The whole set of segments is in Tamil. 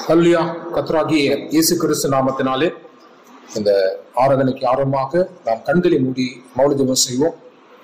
ஹல்லியா கத்ராகிய இயேசு கிறிஸ்து நாமத்தினாலே இந்த ஆராதனைக்கு ஆர்வமாக நாம் கண்களை மூடி மௌன ஜெபம் செய்வோம்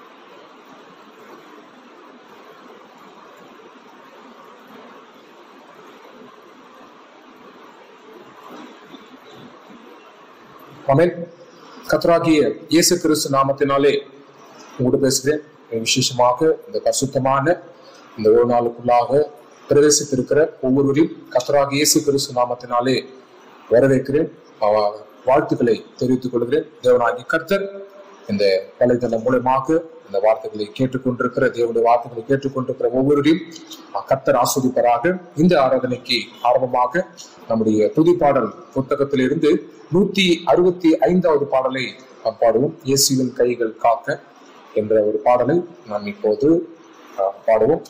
ஆமென் கத்ராகிய இயேசு கிறிஸ்து நாமத்தினாலே உங்களோடு பேசுகிறேன் விசேஷமாக இந்த பரிசுத்தமான இந்த ஒரு நாளுக்குள்ளாக பிரவேசித்திருக்கிற ஒவ்வொருவரையும் கத்தராக இயேசு கிறிஸ்து நாமத்தினாலே வரவேற்கிறேன் அவ- வாழ்த்துக்களை தெரிவித்துக் கொள்கிறேன் தேவனாகி கர்த்தர் இந்த வலைதளம் மூலமாக இந்த வார்த்தைகளை கேட்டுக்கொண்டிருக்கிற தேவனுடைய வார்த்தைகளை கேட்டுக்கொண்டிருக்கிற ஒவ்வொருவரையும் கர்த்தர் ஆஸ்வதிப்பராக இந்த ஆராதனைக்கு ஆரம்பமாக நம்முடைய புது பாடல் புத்தகத்திலிருந்து நூத்தி அறுபத்தி ஐந்தாவது பாடலை நாம் பாடுவோம் இயேசுவின் கைகள் காக்க என்ற ஒரு பாடலை நாம் இப்போது அஹ், பாடுவோம்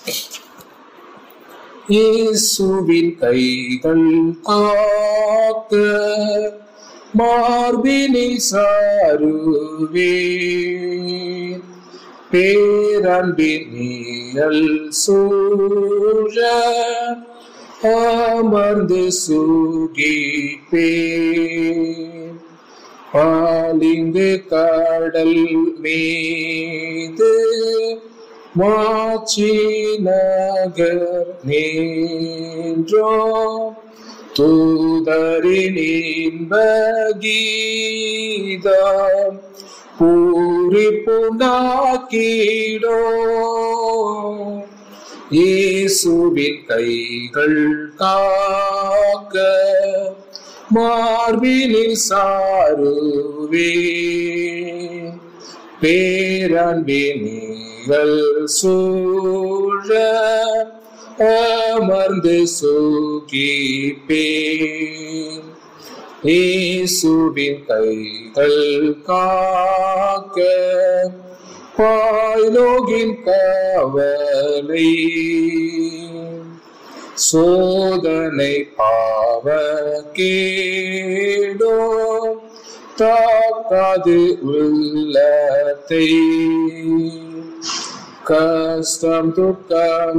இயேசுவின் கைகள் காக்க மார்பினில் சாருவே பேரன்பின் நீழல் சூழ அமர்ந்து சுகிப்பே பாலிந்து கடல் மீது மாச்சி நகர் நின்றோ தூதரின் இன்ப கீதம் பூரிப்பு நாக்கிடோ இயேசுவின் கைகள் காக்க மார்பினில் சாருவே பேரன்பினிகள் சூழ அமர்ந்து சுகிப்பேன் இயேசுவின் கைகள் காக்க பாய்லோகின் கவலை சோதனை பாவ கேடோ தாக்காது உள்ளத்தை கஷ்டம் துக்கம்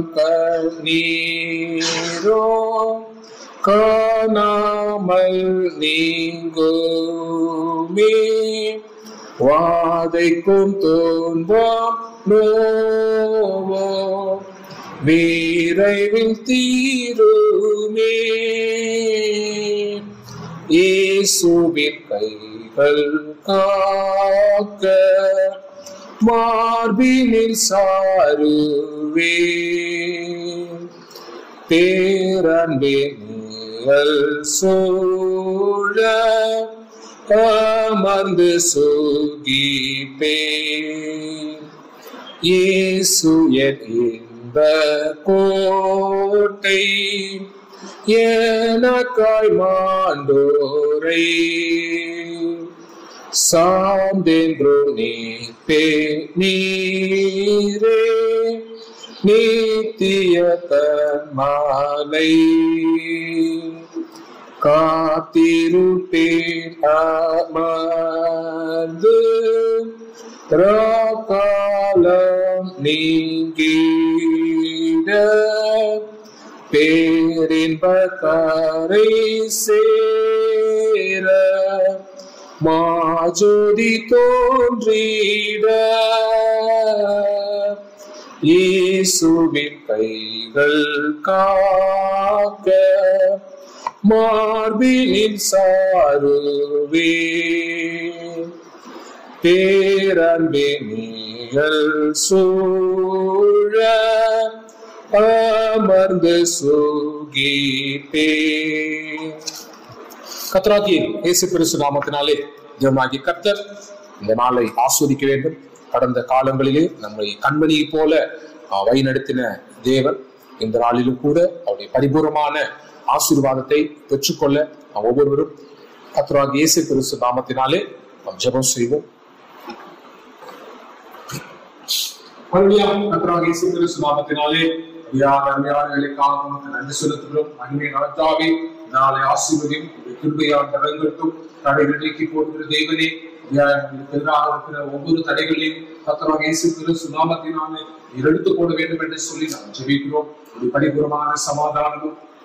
கண்ணீரோ காணாமல் நீங்குமே வாதைக்கும் தோன்றாம் நோவோ விரைவில் தீருமே இயேசுவின் கைகள் காக்க மார்பினில் சாருவே பேரன்பினில் சூழ அமர்ந்து சுகிப்பே இயேசு என் இன்ப கோட்டை எனக்காய் மாண்டோரை சாந்தென்று நீப்பே நீரே நீத்திய தன்மாலை காத்திருப்பேன் அமர்ந்து காலம் நீங்கிட பேரின்ப கரை சேர மாஜோதி தோன்றிட இயேசுவின் கைகள் காக்க மார்பினில் சாருவே பேரன்பினிகள் சூழ அமர்ந்து சுகிப்பே கத்ராகி இயேசு கிறிஸ்து நாமத்தினாலே தேவனாகி கர்த்தர் இந்த நாளை ஆஸ்வதிக்க வேண்டும் கடந்த காலங்களிலே நம்மை கண்மணியை போல ஆஹ், வழிநடத்தின தேவன் இந்த நாளிலும் கூட அவருடைய பரிபூர்ணமான ஆசீர்வாதத்தை பெற்றுக்கொள்ள நாம் ஒவ்வொருவரும் கத்ராகி இயேசு கிறிஸ்து நாமத்தினாலே நாம் ஜெபம் செய்வோம் மறுபடியும் கர்த்தராகிய இயேசு கிறிஸ்து நாமத்தினாலே அடியார் அருமையாளர்களுக்காக உமக்கு நன்றி செலுத்துகிறோம் அன்னை நடத்தாவே நாளை ஆசீர்வதியும் கிருபையால் தடங்கட்டும் தடைகள் நீக்கி போடுகிற தேவனே அடியார்களுக்கு எதிராக இருக்கிற ஒவ்வொரு தடைகளையும் கர்த்தராக இயேசு கிறிஸ்து நாமத்தினாலே நீர் எடுத்துக் போட வேண்டும் என்று சொல்லி நாம் ஜெபிக்கிறோம் ஒரு பரிபூர்ணமான சமாதானமும்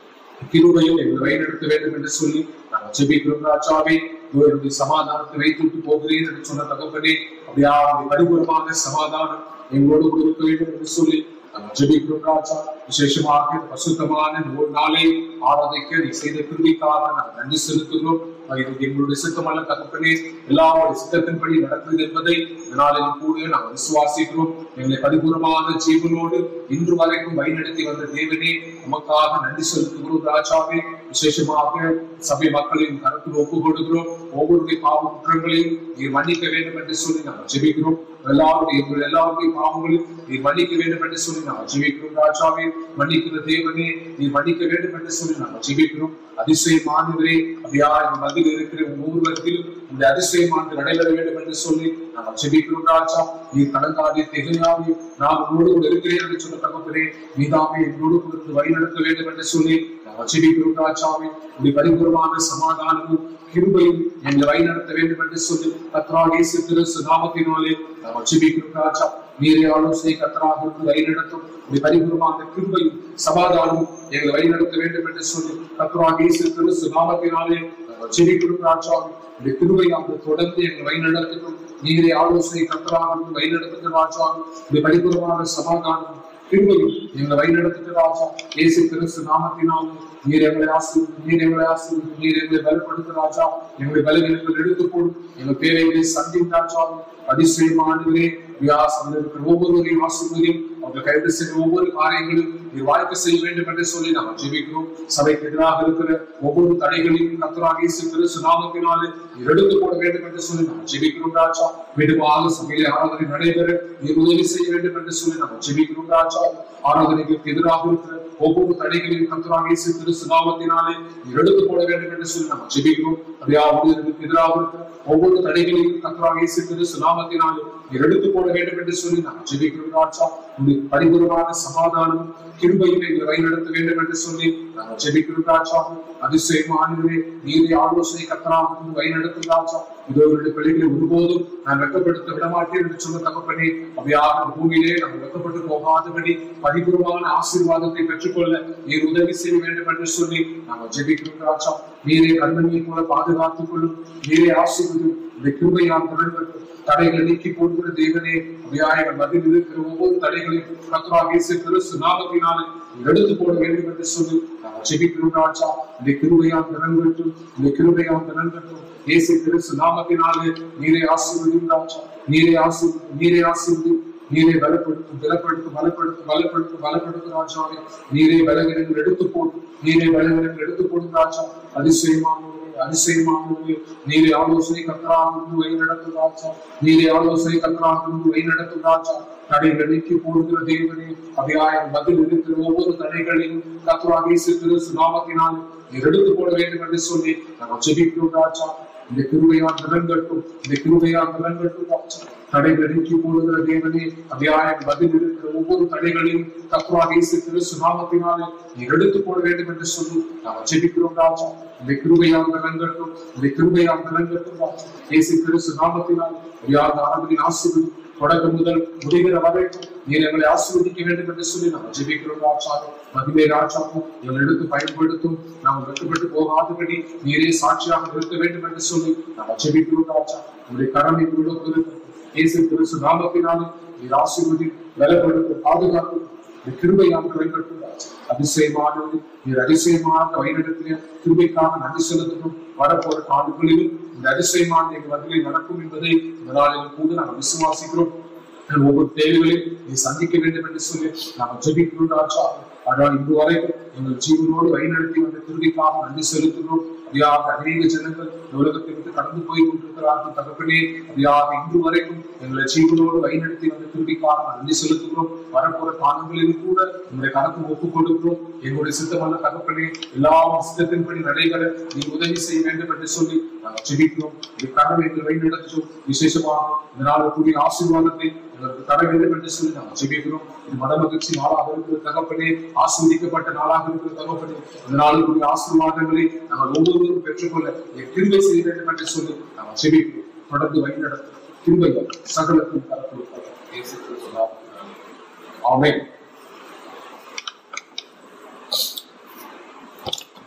கிருபையும் எங்களை வழிநடத்த வேண்டும் என்று சொல்லி நாங்கள் ஜெபிக்கிறோம் ராஜாவே என்னுடைய சமாதானத்தை வைத்துவிட்டு போகிறேன் என்று சொன்ன தகப்பனே அப்படியா அவருடைய பரிபூர்வமான சமாதானம் எங்களோடு கூட இருக்க வேண்டும் என்று சொல்லி நாங்கள் ஜெபிக்கிறோம் ராஜா விசேஷமாக இந்த பசுத்தமான இந்த ஒரு நாளை ஆராதிக்க நீ செய்த கிருபிக்காக நாங்கள் நன்றி செலுத்துகிறோம் இது எங்களுடைய சித்தமல்ல தகப்பனே எல்லாருடைய சித்தத்தின்படி நடக்கிறது என்பதை இந்த நாளில் கூட நாங்கள் விசுவாசிக்கிறோம் எங்களை பரிபூர்வமான ஜீவனோடு இன்று வரைக்கும் வழிநடத்தி வந்த தேவனே உமக்காக நன்றி செலுத்துகிறோம் ராஜாவே விசேஷமாக சபை மக்களையும் கருத்தில் ஒப்பு கொடுக்கிறோம் ஒவ்வொருடைய பாவ குற்றங்களையும் நீர் மன்னிக்க வேண்டும் என்று சொல்லி நாங்கள் ஜெபிக்கிறோம் எல்லாருடைய எங்கள் எல்லாருடைய பாவங்களையும் நீர் மன்னிக்க வேண்டும் என்று சொல்லி நாங்கள் ஜெபிக்கிறோம் ராஜாவே மன்னிக்கிற தேவனே நீர் மன்னிக்க வேண்டும் என்று சொல்லி நாங்கள் ஜெபிக்கிறோம் அதிசயமானவரே அப்படியா இந்த மதியில் இருக்கிற ஒவ்வொருவருக்கும் இந்த அதிசயமானது நடைபெற வேண்டும் என்று சொல்லி நாங்கள் ஜெபிக்கிறோம் ராஜா நீர் கடங்காதே திகையாவே நான் உங்களோடு கூட இருக்கிறேன் என்று சொன்ன தகப்பனே நீதாமே என்னோடு கொடுத்து வழிநடத்த வேண்டும் என்று சொல்லி நாங்கள் ஜெபிக்கிறோம் ராஜாவே உடைய பரிபூர்வமான சமாதானமும் கிருபையும் எங்களை வழிநடத்த வேண்டும் என்று சொல்லி கத்ராக இயேசு கிறிஸ்து நாமத்தினாலே நாங்கள் ஜெபிக்கிறோம் ராஜா நீரே ஆலோசனை கத்தராக இருந்து வழிநடத்தும் உடைய பரிபூர்வமான கிருபையும் சமாதானமும் எங்களை வழிநடத்த வேண்டும் என்று சொல்லி கத்தராக இயேசு கிறிஸ்து நாமத்தினாலே நாங்கள் ஜெபிக்கிறோம் ராஜா உடைய கிருபையாக தொடர்ந்து எங்களை வழிநடத்தட்டும் நீரே ஆலோசனை கத்தராக இருந்து வழிநடத்துகிற ராஜா உடைய பரிபூர்வமான சமாதானம் கிருபையும் எங்களை வழிநடத்துகிற ராஜா இயேசு கிறிஸ்து நாமத்தினாலே நீர் எங்களை ஆசீர்வதி நீர் எங்களை ஆசீர்வதி நீர் எங்களை பலப்படுத்த ராஜா எங்களை பலவீனங்கள் எடுத்து போடும் எங்கள் தேவைகளை சந்தியும் ராஜா அதிசயமானவரே வியாசம் இருக்கிற ஒவ்வொருவரையும் ஆசீர்வதியும் அவங்க கைது செய்த ஒவ்வொரு காரியங்களும் நீர் வாழ்க்கை செய்ய வேண்டும் என்று சொல்லி நாம் ஜெபிக்கிறோம் சபைக்கு எதிராக இருக்கிற ஒவ்வொரு தடைகளையும் கத்தராக இயேசு கிறிஸ்து நாமத்தினாலே நீர் எடுத்து போட வேண்டும் என்று சொல்லி நாம் ஜெபிக்கிறோம் ராஜா மீண்டுமாக சபையிலே ஆராதனை நடைபெற நீர் உதவி செய்ய வேண்டும் என்று சொல்லி நாம் ஜெபிக்கிறோம் ராஜா ஆராதனைகளுக்கு எதிராக இருக்கிற ஒவ்வொரு தடைகளையும் கத்தராக இயேசு கிறிஸ்து நாமத்தினாலே நீர் எடுத்து போட வேண்டும் என்று சொல்லி நாம் ஜெபிக்கிறோம் அப்படியா ஊழியர்களுக்கு எதிராக இருக்கிற ஒவ்வொரு தடைகளையும் கத்தராக இயேசு கிறிஸ்து நாமத்தினாலே நீர் எடுத்து போட வேண்டும் என்று சொல்லி நாம் ஜெபிக்கிறோம் ராஜா உடைய பரிபூர்வமான சமாதானம் கிருபையும் எங்களை வழிநடத்த வேண்டும் என்று சொல்லி நாங்கள் ஜெபிக்கிறோம் ராஜா அதிசயமானவரே நீரை ஆலோசனை கத்தராக வழிநடத்தும் ராஜா இதோ இவருடைய பிள்ளைகளை ஒருபோதும் நான் வெட்கப்படுத்த விடமாட்டேன் என்று சொன்ன தகப்பனே அவையாக பூமியிலே நாம் வெட்கப்பட்டு போகாதபடி பரிபூர்வமான ஆசீர்வாதத்தை பெற்றுக்கொள்ள நீர் உதவி செய்ய வேண்டும் என்று சொல்லி நாங்கள் ஜெபிக்கிறோம் ராஜா நீரை கண்மணியை போல பாதுகாத்துக் கொள்ளும் நீரை ஆசீர்வதும் இந்த கிருபையால் தொடர்பட்டு தடைகளை நீக்கி போடுகிற தேவனே அவையாக மதில் இருக்கிற ஒவ்வொரு தடைகளையும் கத்ராக இயேசு கிறிஸ்து நாமத்தினாலே எடுத்து போட வேண்டும் என்று சொல்லி நாங்கள் ஜெபிக்கிறோம் ராஜா இந்த கிருபையால் திறன்பட்டும் இந்த கிருபையால் திறன்பட்டும் இயேசு கிறிஸ்து நாமத்தினாலே நீரை ஆசீர்வதியும் ராஜா நீரை ஆசீர்வதி நீரை ஆசீர்வதி நீரை பலப்படுத்தும் பலப்படுத்தும் பலப்படுத்தும் பலப்படுத்தும் பலப்படுத்தும் ராஜாவே நீரை பலவீனங்கள் எடுத்து போடும் நீரை பலவீனங்கள் எடுத்து போடும் ராஜா அதிசயமானவரே அதிசயமானவரே நீரை ஆலோசனை கத்தராக வழி நடத்தும் ராஜா நீரை ஆலோசனை கத்தராக வழி நடத்தும் ராஜா தடைகளை நீக்கி போடுகிற தேவனே அவையாயம் பதில் இருக்கிற ஒவ்வொரு தடைகளையும் கத்தராக இயேசு கிறிஸ்து நாமத்தினால் நீர் எடுத்து போட வேண்டும் என்று சொல்லி நாங்கள் ஜெபிக்கிறோம் ராஜா இந்த கிருபையால் திறன்கட்டும் இந்த கிருபையால் திறன்கட்டும் ராஜா தடைகளை நீக்கி போடுகிற தேவனே அபியாயம் பதில் இருக்கிற ஒவ்வொரு தடைகளையும் கத்துவாக இயேசு கிறிஸ்து நாமத்தினாலே நீர் எடுத்து போட வேண்டும் என்று சொல்லி நாம் ஜெபிக்கிறோம் ராஜா இந்த கிருபையால் திறன்கட்டும் இந்த கிருபையால் திறன்கட்டும் ராஜா இயேசு கிறிஸ்து நாமத்தினால் அபியாக ஆரம்பின் ஆசிர்வதி தொடக்கம் முதல் முடிகிற வரைக்கும் நீர் எங்களை ஆசீர்வதிக்க வேண்டும் என்று சொல்லி நாம் ஜெபிக்கிறோம் ராஜா மகிமை ராஜாவும் எங்களை எடுத்து பயன்படுத்தும் நாம் வெட்டுப்பட்டு போகாதபடி நீரே சாட்சியாக இருக்க வேண்டும் என்று சொல்லி நாம் ஜெபிக்கிறோம் ராஜா உங்களுடைய கடமை கொடுக்கிறது இயேசு கிறிஸ்து நாமத்தினாலே நீர் ஆசீர்வதி பலப்படுத்தும் பாதுகாக்கும் இந்த கிருபையாக குறைக்கட்டும் அதிசயமானது நீர் அதிசயமான வழிநடத்தின கிருபைக்காக நன்றி செலுத்தணும் வரப்போற காலங்களிலும் இந்த அதிசயமான எங்கள் வகையில் நடக்கும் என்பதை இந்த நாளில் கூட நாங்கள் விசுவாசிக்கிறோம் எங்கள் ஒவ்வொரு தேவைகளையும் நீ சந்திக்க வேண்டும் என்று சொல்லி நாங்கள் ஜெபிக்கிறோம் ராஜா ஆனால் இன்று வரைக்கும் எங்கள் ஜீவனோடு வழிநடத்தி வந்த கிருபிக்காக நன்றி செலுத்துகிறோம் அப்படியாக அநேக ஜனங்கள் இந்த உலகத்தை விட்டு கடந்து போய் கொண்டிருக்கிறார்கள் தகப்பனே அப்படியாக இன்று வரைக்கும் எங்களை ஜீவனோடு வழிநடத்தி வந்த கிருபிக்காக நன்றி செலுத்துகிறோம் வரப்போற காலங்களிலும் கூட உங்களுடைய கணக்கு ஒப்புக் கொடுக்கிறோம் எங்களுடைய சித்தமான தகப்பனே எல்லா சித்தத்தின்படி நடைபெற நீ உதவி செய்ய வேண்டும் என்று சொல்லி நாங்கள் ஜெபிக்கிறோம் இதுக்காக எங்களை வழிநடத்தும் விசேஷமாக இந்த நாள் கூடிய ஆசீர்வாதத்தை எங்களுக்கு தர வேண்டும் என்று சொல்லி நாங்கள் ஜெபிக்கிறோம் இது மத மகிழ்ச்சி நாளாக இருக்கிற தகப்பனே ஆசீர்வதிக்கப்பட்ட நாளாக இருக்கிற தகப்பனே இந்த நாளுக்குரிய ஆசீர்வாதங்களை நாங்கள் ஒவ்வொருவரும் பெற்றுக்கொள்ள என் கிருபை செய்ய வேண்டும் என்று சொல்லி நாங்கள் ஜெபிக்கிறோம் தொடர்ந்து வழிநடத்தும் கிருபைகள் சகலத்தின் தரப்படுத்த இயேசு கிறிஸ்து நாமத்தினாலே. ஆமென்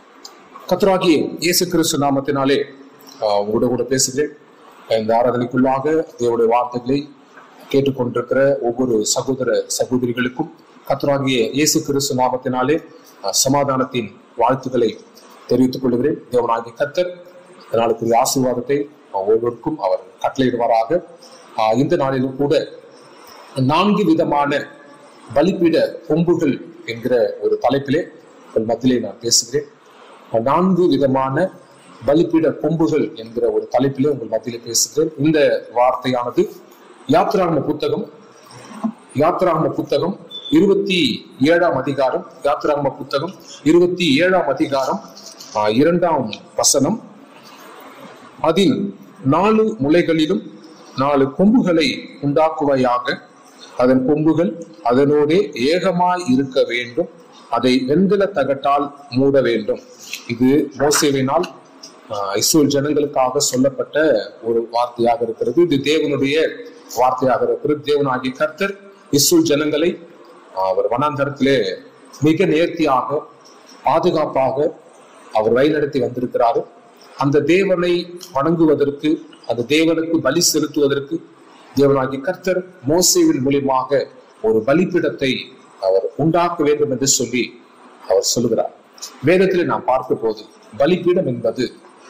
கத்தராகிய இயேசு கிறிஸ்து நாமத்தினாலே ஆஹ், உங்களோட கூட பேசுகிறேன் இந்த ஆராதனைக்குள்ளாக தேவனுடைய வார்த்தைகளை கேட்டுக்கொண்டிருக்கிற ஒவ்வொரு சகோதர சகோதரிகளுக்கும் கத்தராகிய இயேசு கிறிஸ்து நாமத்தினாலே ஆஹ், சமாதானத்தின் வாழ்த்துக்களை தெரிவித்துக் கொள்கிறேன் தேவனாகிய கத்தர் இந்த நாளுக்குரிய ஆசீர்வாதத்தை ஆஹ், ஒவ்வொருவருக்கும் அவர் கட்டளையிடுவாராக ஆஹ், இந்த நாளிலும் கூட நான்கு விதமான பலிபீட கொம்புகள் என்கிற ஒரு தலைப்பிலே உங்கள் மத்தியிலே நான் பேசுகிறேன் நான்கு விதமான பலிபீட கொம்புகள் என்கிற ஒரு தலைப்பிலே உங்கள் மத்தியிலே பேசுகிறேன் இந்த வார்த்தையானது யாத்ராம புத்தகம் யாத்ராம புத்தகம் இருபத்தி ஏழாம் அதிகாரம் யாத்ராம புத்தகம் இருபத்தி ஏழாம் அதிகாரம் ஆஹ், இரண்டாம் வசனம் அதில் நாலு முளைகளிலும் நாலு கொம்புகளை உண்டாக்குவையாக அதன் கொம்புகள் அதனோடே ஏகமாய் இருக்க வேண்டும் அதை வெண்கல தகட்டால் மூட வேண்டும் இது மோசேவினால் ஆஹ், இஸ்ரேல் ஜனங்களுக்காக சொல்லப்பட்ட ஒரு வார்த்தையாக இருக்கிறது இது தேவனுடைய வார்த்தையாக இருக்கிறது தேவனாகிய கர்த்தர் இஸ்ரேல் ஜனங்களை ஆஹ், அவர் வனாந்தரத்திலே மிக நேர்த்தியாக பாதுகாப்பாக அவர் வழிநடத்தி வந்திருக்கிறாரு அந்த தேவனை வணங்குவதற்கு அந்த தேவனுக்கு பலி செலுத்துவதற்கு தேவனாகிய கர்த்தர் மோசேவின் மூலியமாக ஒரு பலிபீடத்தை அவர் உண்டாக்க வேண்டும் என்று சொல்லி அவர் சொல்லுகிறார் வேதத்திலே நாம் பார்க்க போது பலிபீடம் என்பது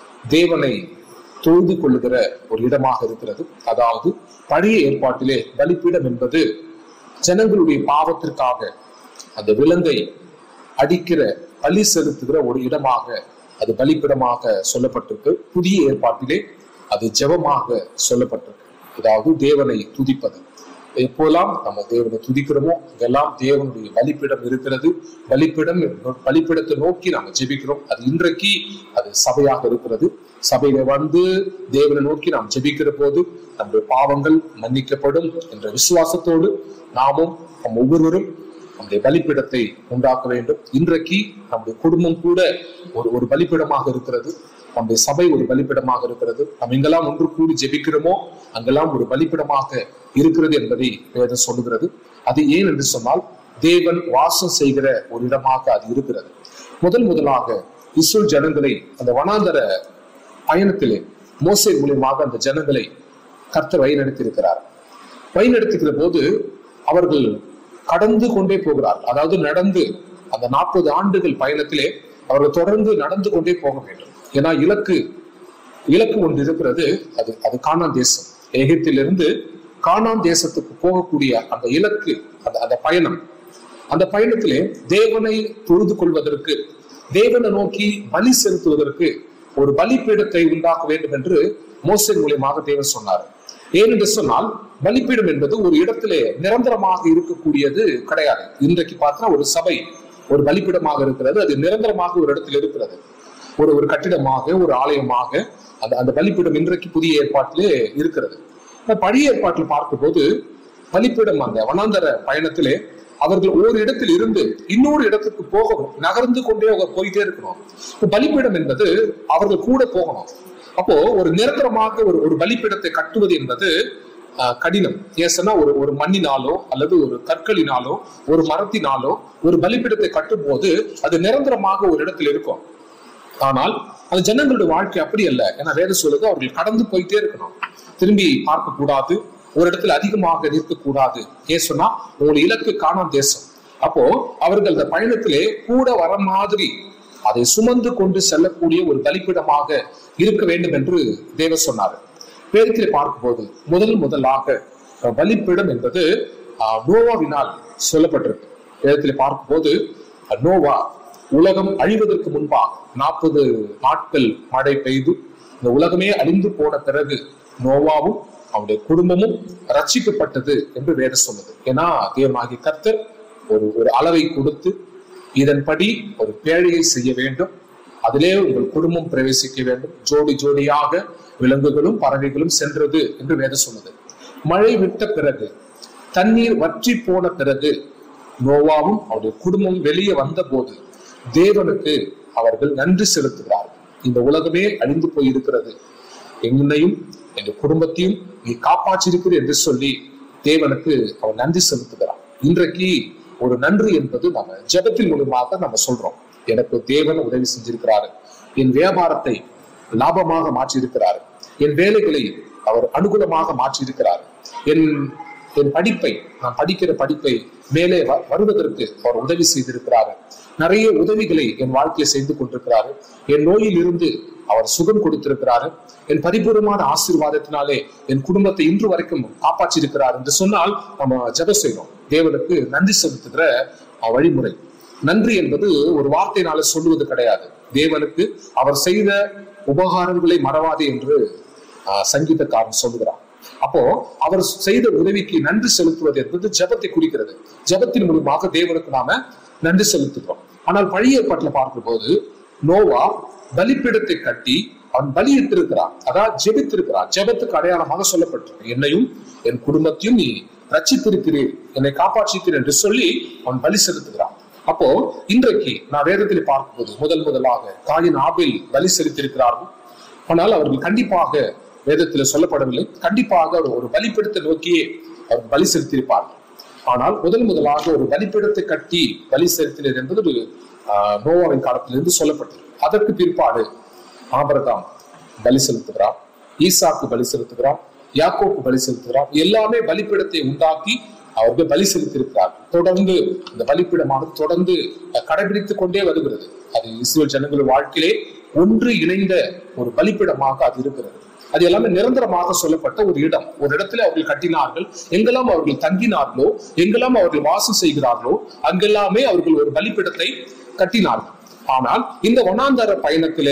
தேவனை தொழுது கொள்ளுகிற ஒரு இடமாக இருக்கிறது அதாவது பழைய ஏற்பாட்டிலே பலிபீடம் என்பது ஜனங்களுடைய பாவத்திற்காக அந்த விலங்கை அடிக்கிற பலி செலுத்துகிற ஒரு இடமாக அது பலிப்பிடமாக சொல்லப்பட்டிருக்கு புதிய ஏற்பாட்டிலே அது ஜெபமாக சொல்லப்பட்டிருக்கு அதாவது தேவனை துதிப்பது எப்போல்லாம் நம்ம தேவனை துதிக்கிறோமோ அங்கெல்லாம் தேவனுடைய பலிப்பிடம் இருக்கிறது பலிப்பிடம் பலிப்பிடத்தை நோக்கி நாம ஜெபிக்கிறோம் அது இன்றைக்கு அது சபையாக இருக்கிறது சபையில வந்து தேவனை நோக்கி நாம் ஜெபிக்கிற போது நம்முடைய பாவங்கள் மன்னிக்கப்படும் என்ற விசுவாசத்தோடு நாமும் நம் ஒவ்வொருவரும் நம்முடைய பலிப்பிடத்தை உண்டாக்க வேண்டும் இன்றைக்கு நம்முடைய குடும்பம் கூட ஒரு ஒரு பலிப்பிடமாக இருக்கிறது நம்முடைய சபை ஒரு பலிப்பிடமாக இருக்கிறது நம்ம எங்கெல்லாம் ஒன்று கூடி ஜெபிக்கிறோமோ அங்கெல்லாம் ஒரு பலிப்பிடமாக இருக்கிறது என்பதை வேதம் சொல்லுகிறது அது ஏன் என்று சொன்னால் தேவன் வாசம் செய்கிற ஒரு இடமாக அது இருக்கிறது முதல் முதலாக இஸ்ரேல் ஜனங்களை அந்த வனாந்தர பயணத்திலே மோசே மூலியமாக அந்த ஜனங்களை கர்த்தர் வழிநடத்தி இருக்கிறார் வழிநடத்துகிற போது அவர்கள் கடந்து கொண்டே போகிறார் அதாவது நடந்து அந்த நாற்பது ஆண்டுகள் பயணத்திலே அவர்கள் தொடர்ந்து நடந்து கொண்டே போக வேண்டும் ஏன்னா இலக்கு இலக்கு ஒன்று இருக்கிறது அது அது கானான் தேசம் எகிப்திலிருந்து கானான் தேசத்துக்கு போகக்கூடிய அந்த இலக்கு அந்த அந்த பயணம் அந்த பயணத்திலே தேவனை தொழுது கொள்வதற்கு தேவனை நோக்கி பலி செலுத்துவதற்கு ஒரு பலிப்பீடத்தை உண்டாக்க வேண்டும் என்று மோசன் மூலியமாக தேவன் சொன்னார் ஏனென்று சொன்னால் பலிப்பீடம் என்பது ஒரு இடத்திலே நிரந்தரமாக இருக்கக்கூடியது கிடையாது இன்றைக்கு பார்த்தா ஒரு சபை ஒரு பலிப்பீடமாக இருக்கிறது அது நிரந்தரமாக ஒரு இடத்தில் இருக்கிறது ஒரு ஒரு கட்டிடமாக ஒரு ஆலயமாக அந்த அந்த பலிப்பீடம் இன்றைக்கு புதிய ஏற்பாட்டிலே இருக்கிறது ஆனா பழைய ஏற்பாட்டில் பார்க்கும்போது பலிப்பீடம் அந்த வனாந்தர பயணத்திலே அவர்கள் ஒரு இடத்தில் இருந்து இன்னொரு இடத்துக்கு போகணும் நகர்ந்து கொண்டே அவங்க போயிட்டே இருக்கணும் இப்ப பலிப்பீடம் என்பது அவர்கள் கூட போகணும் அப்போ ஒரு நிரந்தரமாக ஒரு ஒரு பலிப்பீடத்தை கட்டுவது என்பது ஆஹ், கடினம் ஏசனா ஒரு ஒரு மண்ணினாலோ அல்லது ஒரு கற்களினாலோ ஒரு மரத்தினாலோ ஒரு பலிப்பீடத்தை கட்டும் போது அது நிரந்தரமாக ஒரு இடத்தில் இருக்கும் ஆனால் அந்த ஜனங்களுடைய வாழ்க்கை அப்படி அல்ல ஏன்னா வேத சொல்லுது அவர்கள் கடந்து போயிட்டே இருக்கணும் திரும்பி பார்க்க கூடாது ஒரு இடத்துல அதிகமாக நிற்கக்கூடாது ஏன் சொன்னா உங்களுடைய இலக்கு காணாம் தேசம் அப்போ அவர்கள் அந்த பயணத்திலே கூட வர மாதிரி அதை சுமந்து கொண்டு செல்லக்கூடிய ஒரு பலிப்பிடமாக இருக்க வேண்டும் என்று தேவ சொன்னார் வேதத்திலே பார்க்கும்போது முதல் முதலாக அஹ், பலிப்பிடம் என்பது ஆஹ், நோவாவினால் சொல்லப்பட்டிருக்கு வேதத்திலே பார்க்கும்போது அஹ், நோவா உலகம் அழிவதற்கு முன்பாக நாற்பது நாட்கள் மழை பெய்து இந்த உலகமே அழிந்து போன பிறகு நோவாவும் அவனுடைய குடும்பமும் ரட்சிக்கப்பட்டது என்று வேதம் சொல்லுது ஏன்னா தேவனாகிய கர்த்தர் ஒரு ஒரு அளவை கொடுத்து இதன்படி ஒரு பேழையை செய்ய வேண்டும் அதிலே உங்கள் குடும்பம் பிரவேசிக்க வேண்டும் ஜோடி ஜோடியாக விலங்குகளும் பறவைகளும் சென்றது என்று வேதம் சொன்னது மழை விட்ட பிறகு தண்ணீர் வற்றி போன பிறகு நோவாவும் அவருடைய குடும்பம் வெளியே வந்த போது தேவனுக்கு அவர்கள் நன்றி செலுத்துகிறார்கள் இந்த உலகமே அழிந்து போயிருக்கிறது என்னையும் என் குடும்பத்தையும் நீ காப்பாற்றிருக்கிறீர் என்று சொல்லி தேவனுக்கு அவன் நன்றி செலுத்துகிறான் இன்றைக்கு ஒரு நன்றி என்பது நம்ம ஜெபத்தின் மூலமாக நம்ம சொல்றோம் எனக்கு தேவன் உதவி செஞ்சிருக்கிறாரு என் வியாபாரத்தை லாபமாக மாற்றியிருக்கிறார் என் வேலைகளை அவர் அனுகூலமாக மாற்றியிருக்கிறார் என் என் படிப்பை நான் படிக்கிற படிப்பை மேலே வ- வருவதற்கு அவர் உதவி செய்திருக்கிறார் நிறைய உதவிகளை என் வாழ்க்கையை செய்து கொண்டிருக்கிறாரு என் நோயில் இருந்து அவர் சுகம் கொடுத்திருக்கிறாரு என் பரிபூர்ணமான ஆசீர்வாதத்தினாலே என் குடும்பத்தை இன்று வரைக்கும் காப்பாற்றியிருக்கிறார் என்று சொன்னால் நம்ம ஜெபம் செய்யணும் தேவனுக்கு நன்றி செலுத்துகிற அஹ், வழிமுறை நன்றி என்பது ஒரு வார்த்தையினால சொல்லுவது கிடையாது தேவனுக்கு அவர் செய்த உபகாரங்களை மறவாதே என்று ஆஹ், சங்கீதக்காரன் சொல்லுகிறார் அப்போ அவர் செய்த உதவிக்கு நன்றி செலுத்துவது என்பது ஜெபத்தை குறிக்கிறது ஜெபத்தின் மூலமாக தேவனுக்கு நாம நன்றி செலுத்துகிறோம் ஆனால் பழைய ஏற்பாட்டில் பார்க்கும்போது நோவா பலிப்பீடத்தை கட்டி அவன் பலியிட்டிருக்கிறான் அதாவது ஜெபித்திருக்கிறான் ஜெபத்துக்கு அடையாளமாக சொல்லப்பட்டிருக்கு என்னையும் என் குடும்பத்தையும் நீ ரட்சித்திருக்கிறீர் என்னை காப்பாற்றிக்கிறீர் என்று சொல்லி அவன் பலி செலுத்துகிறான் அப்போ இன்றைக்கு நான் வேதத்தில் பார்க்கும்போது முதல் முதலாக காயின் ஆபில் பலி செலுத்தியிருக்கிறார்கள் ஆனால் அவர்கள் கண்டிப்பாக வேதத்தில் சொல்லப்படவில்லை கண்டிப்பாக அவர் ஒரு பலிப்பீடத்தை நோக்கியே அவர் பலி செலுத்தியிருப்பார்கள் ஆனால் முதல் முதலாக ஒரு பலிப்பீடத்தை கட்டி பலி செலுத்தினர் என்பது ஒரு ஆஹ், நோவாவின் காலத்திலிருந்து சொல்லப்பட்டது அதற்கு பிற்பாடு ஆபரகாம் பலி செலுத்துகிறார் ஈசாக்கு பலி செலுத்துகிறார் யாக்கோக்கு பலி செலுத்துகிறார் எல்லாமே பலிப்பீடத்தை உண்டாக்கி அவர்கள் பலி செலுத்தியிருக்கிறார்கள் தொடர்ந்து இந்த பலிப்பீடமானது தொடர்ந்து கடைபிடித்துக் கொண்டே வருகிறது அது இஸ்ரேல் ஜனங்கள் வாழ்க்கையிலே ஒன்று இணைந்த ஒரு பலிப்பீடமாக அது இருக்கிறது அது எல்லாமே நிரந்தரமாக சொல்லப்பட்ட ஒரு இடம் ஒரு இடத்துல அவர்கள் கட்டினார்கள் எங்கெல்லாம் அவர்கள் தங்கினார்களோ எங்கெல்லாம் அவர்கள் வாசம் செய்கிறார்களோ அங்கெல்லாமே அவர்கள் ஒரு பலிப்பீடத்தை கட்டினார்கள் ஆனால் இந்த வனாந்தர பயணத்திலே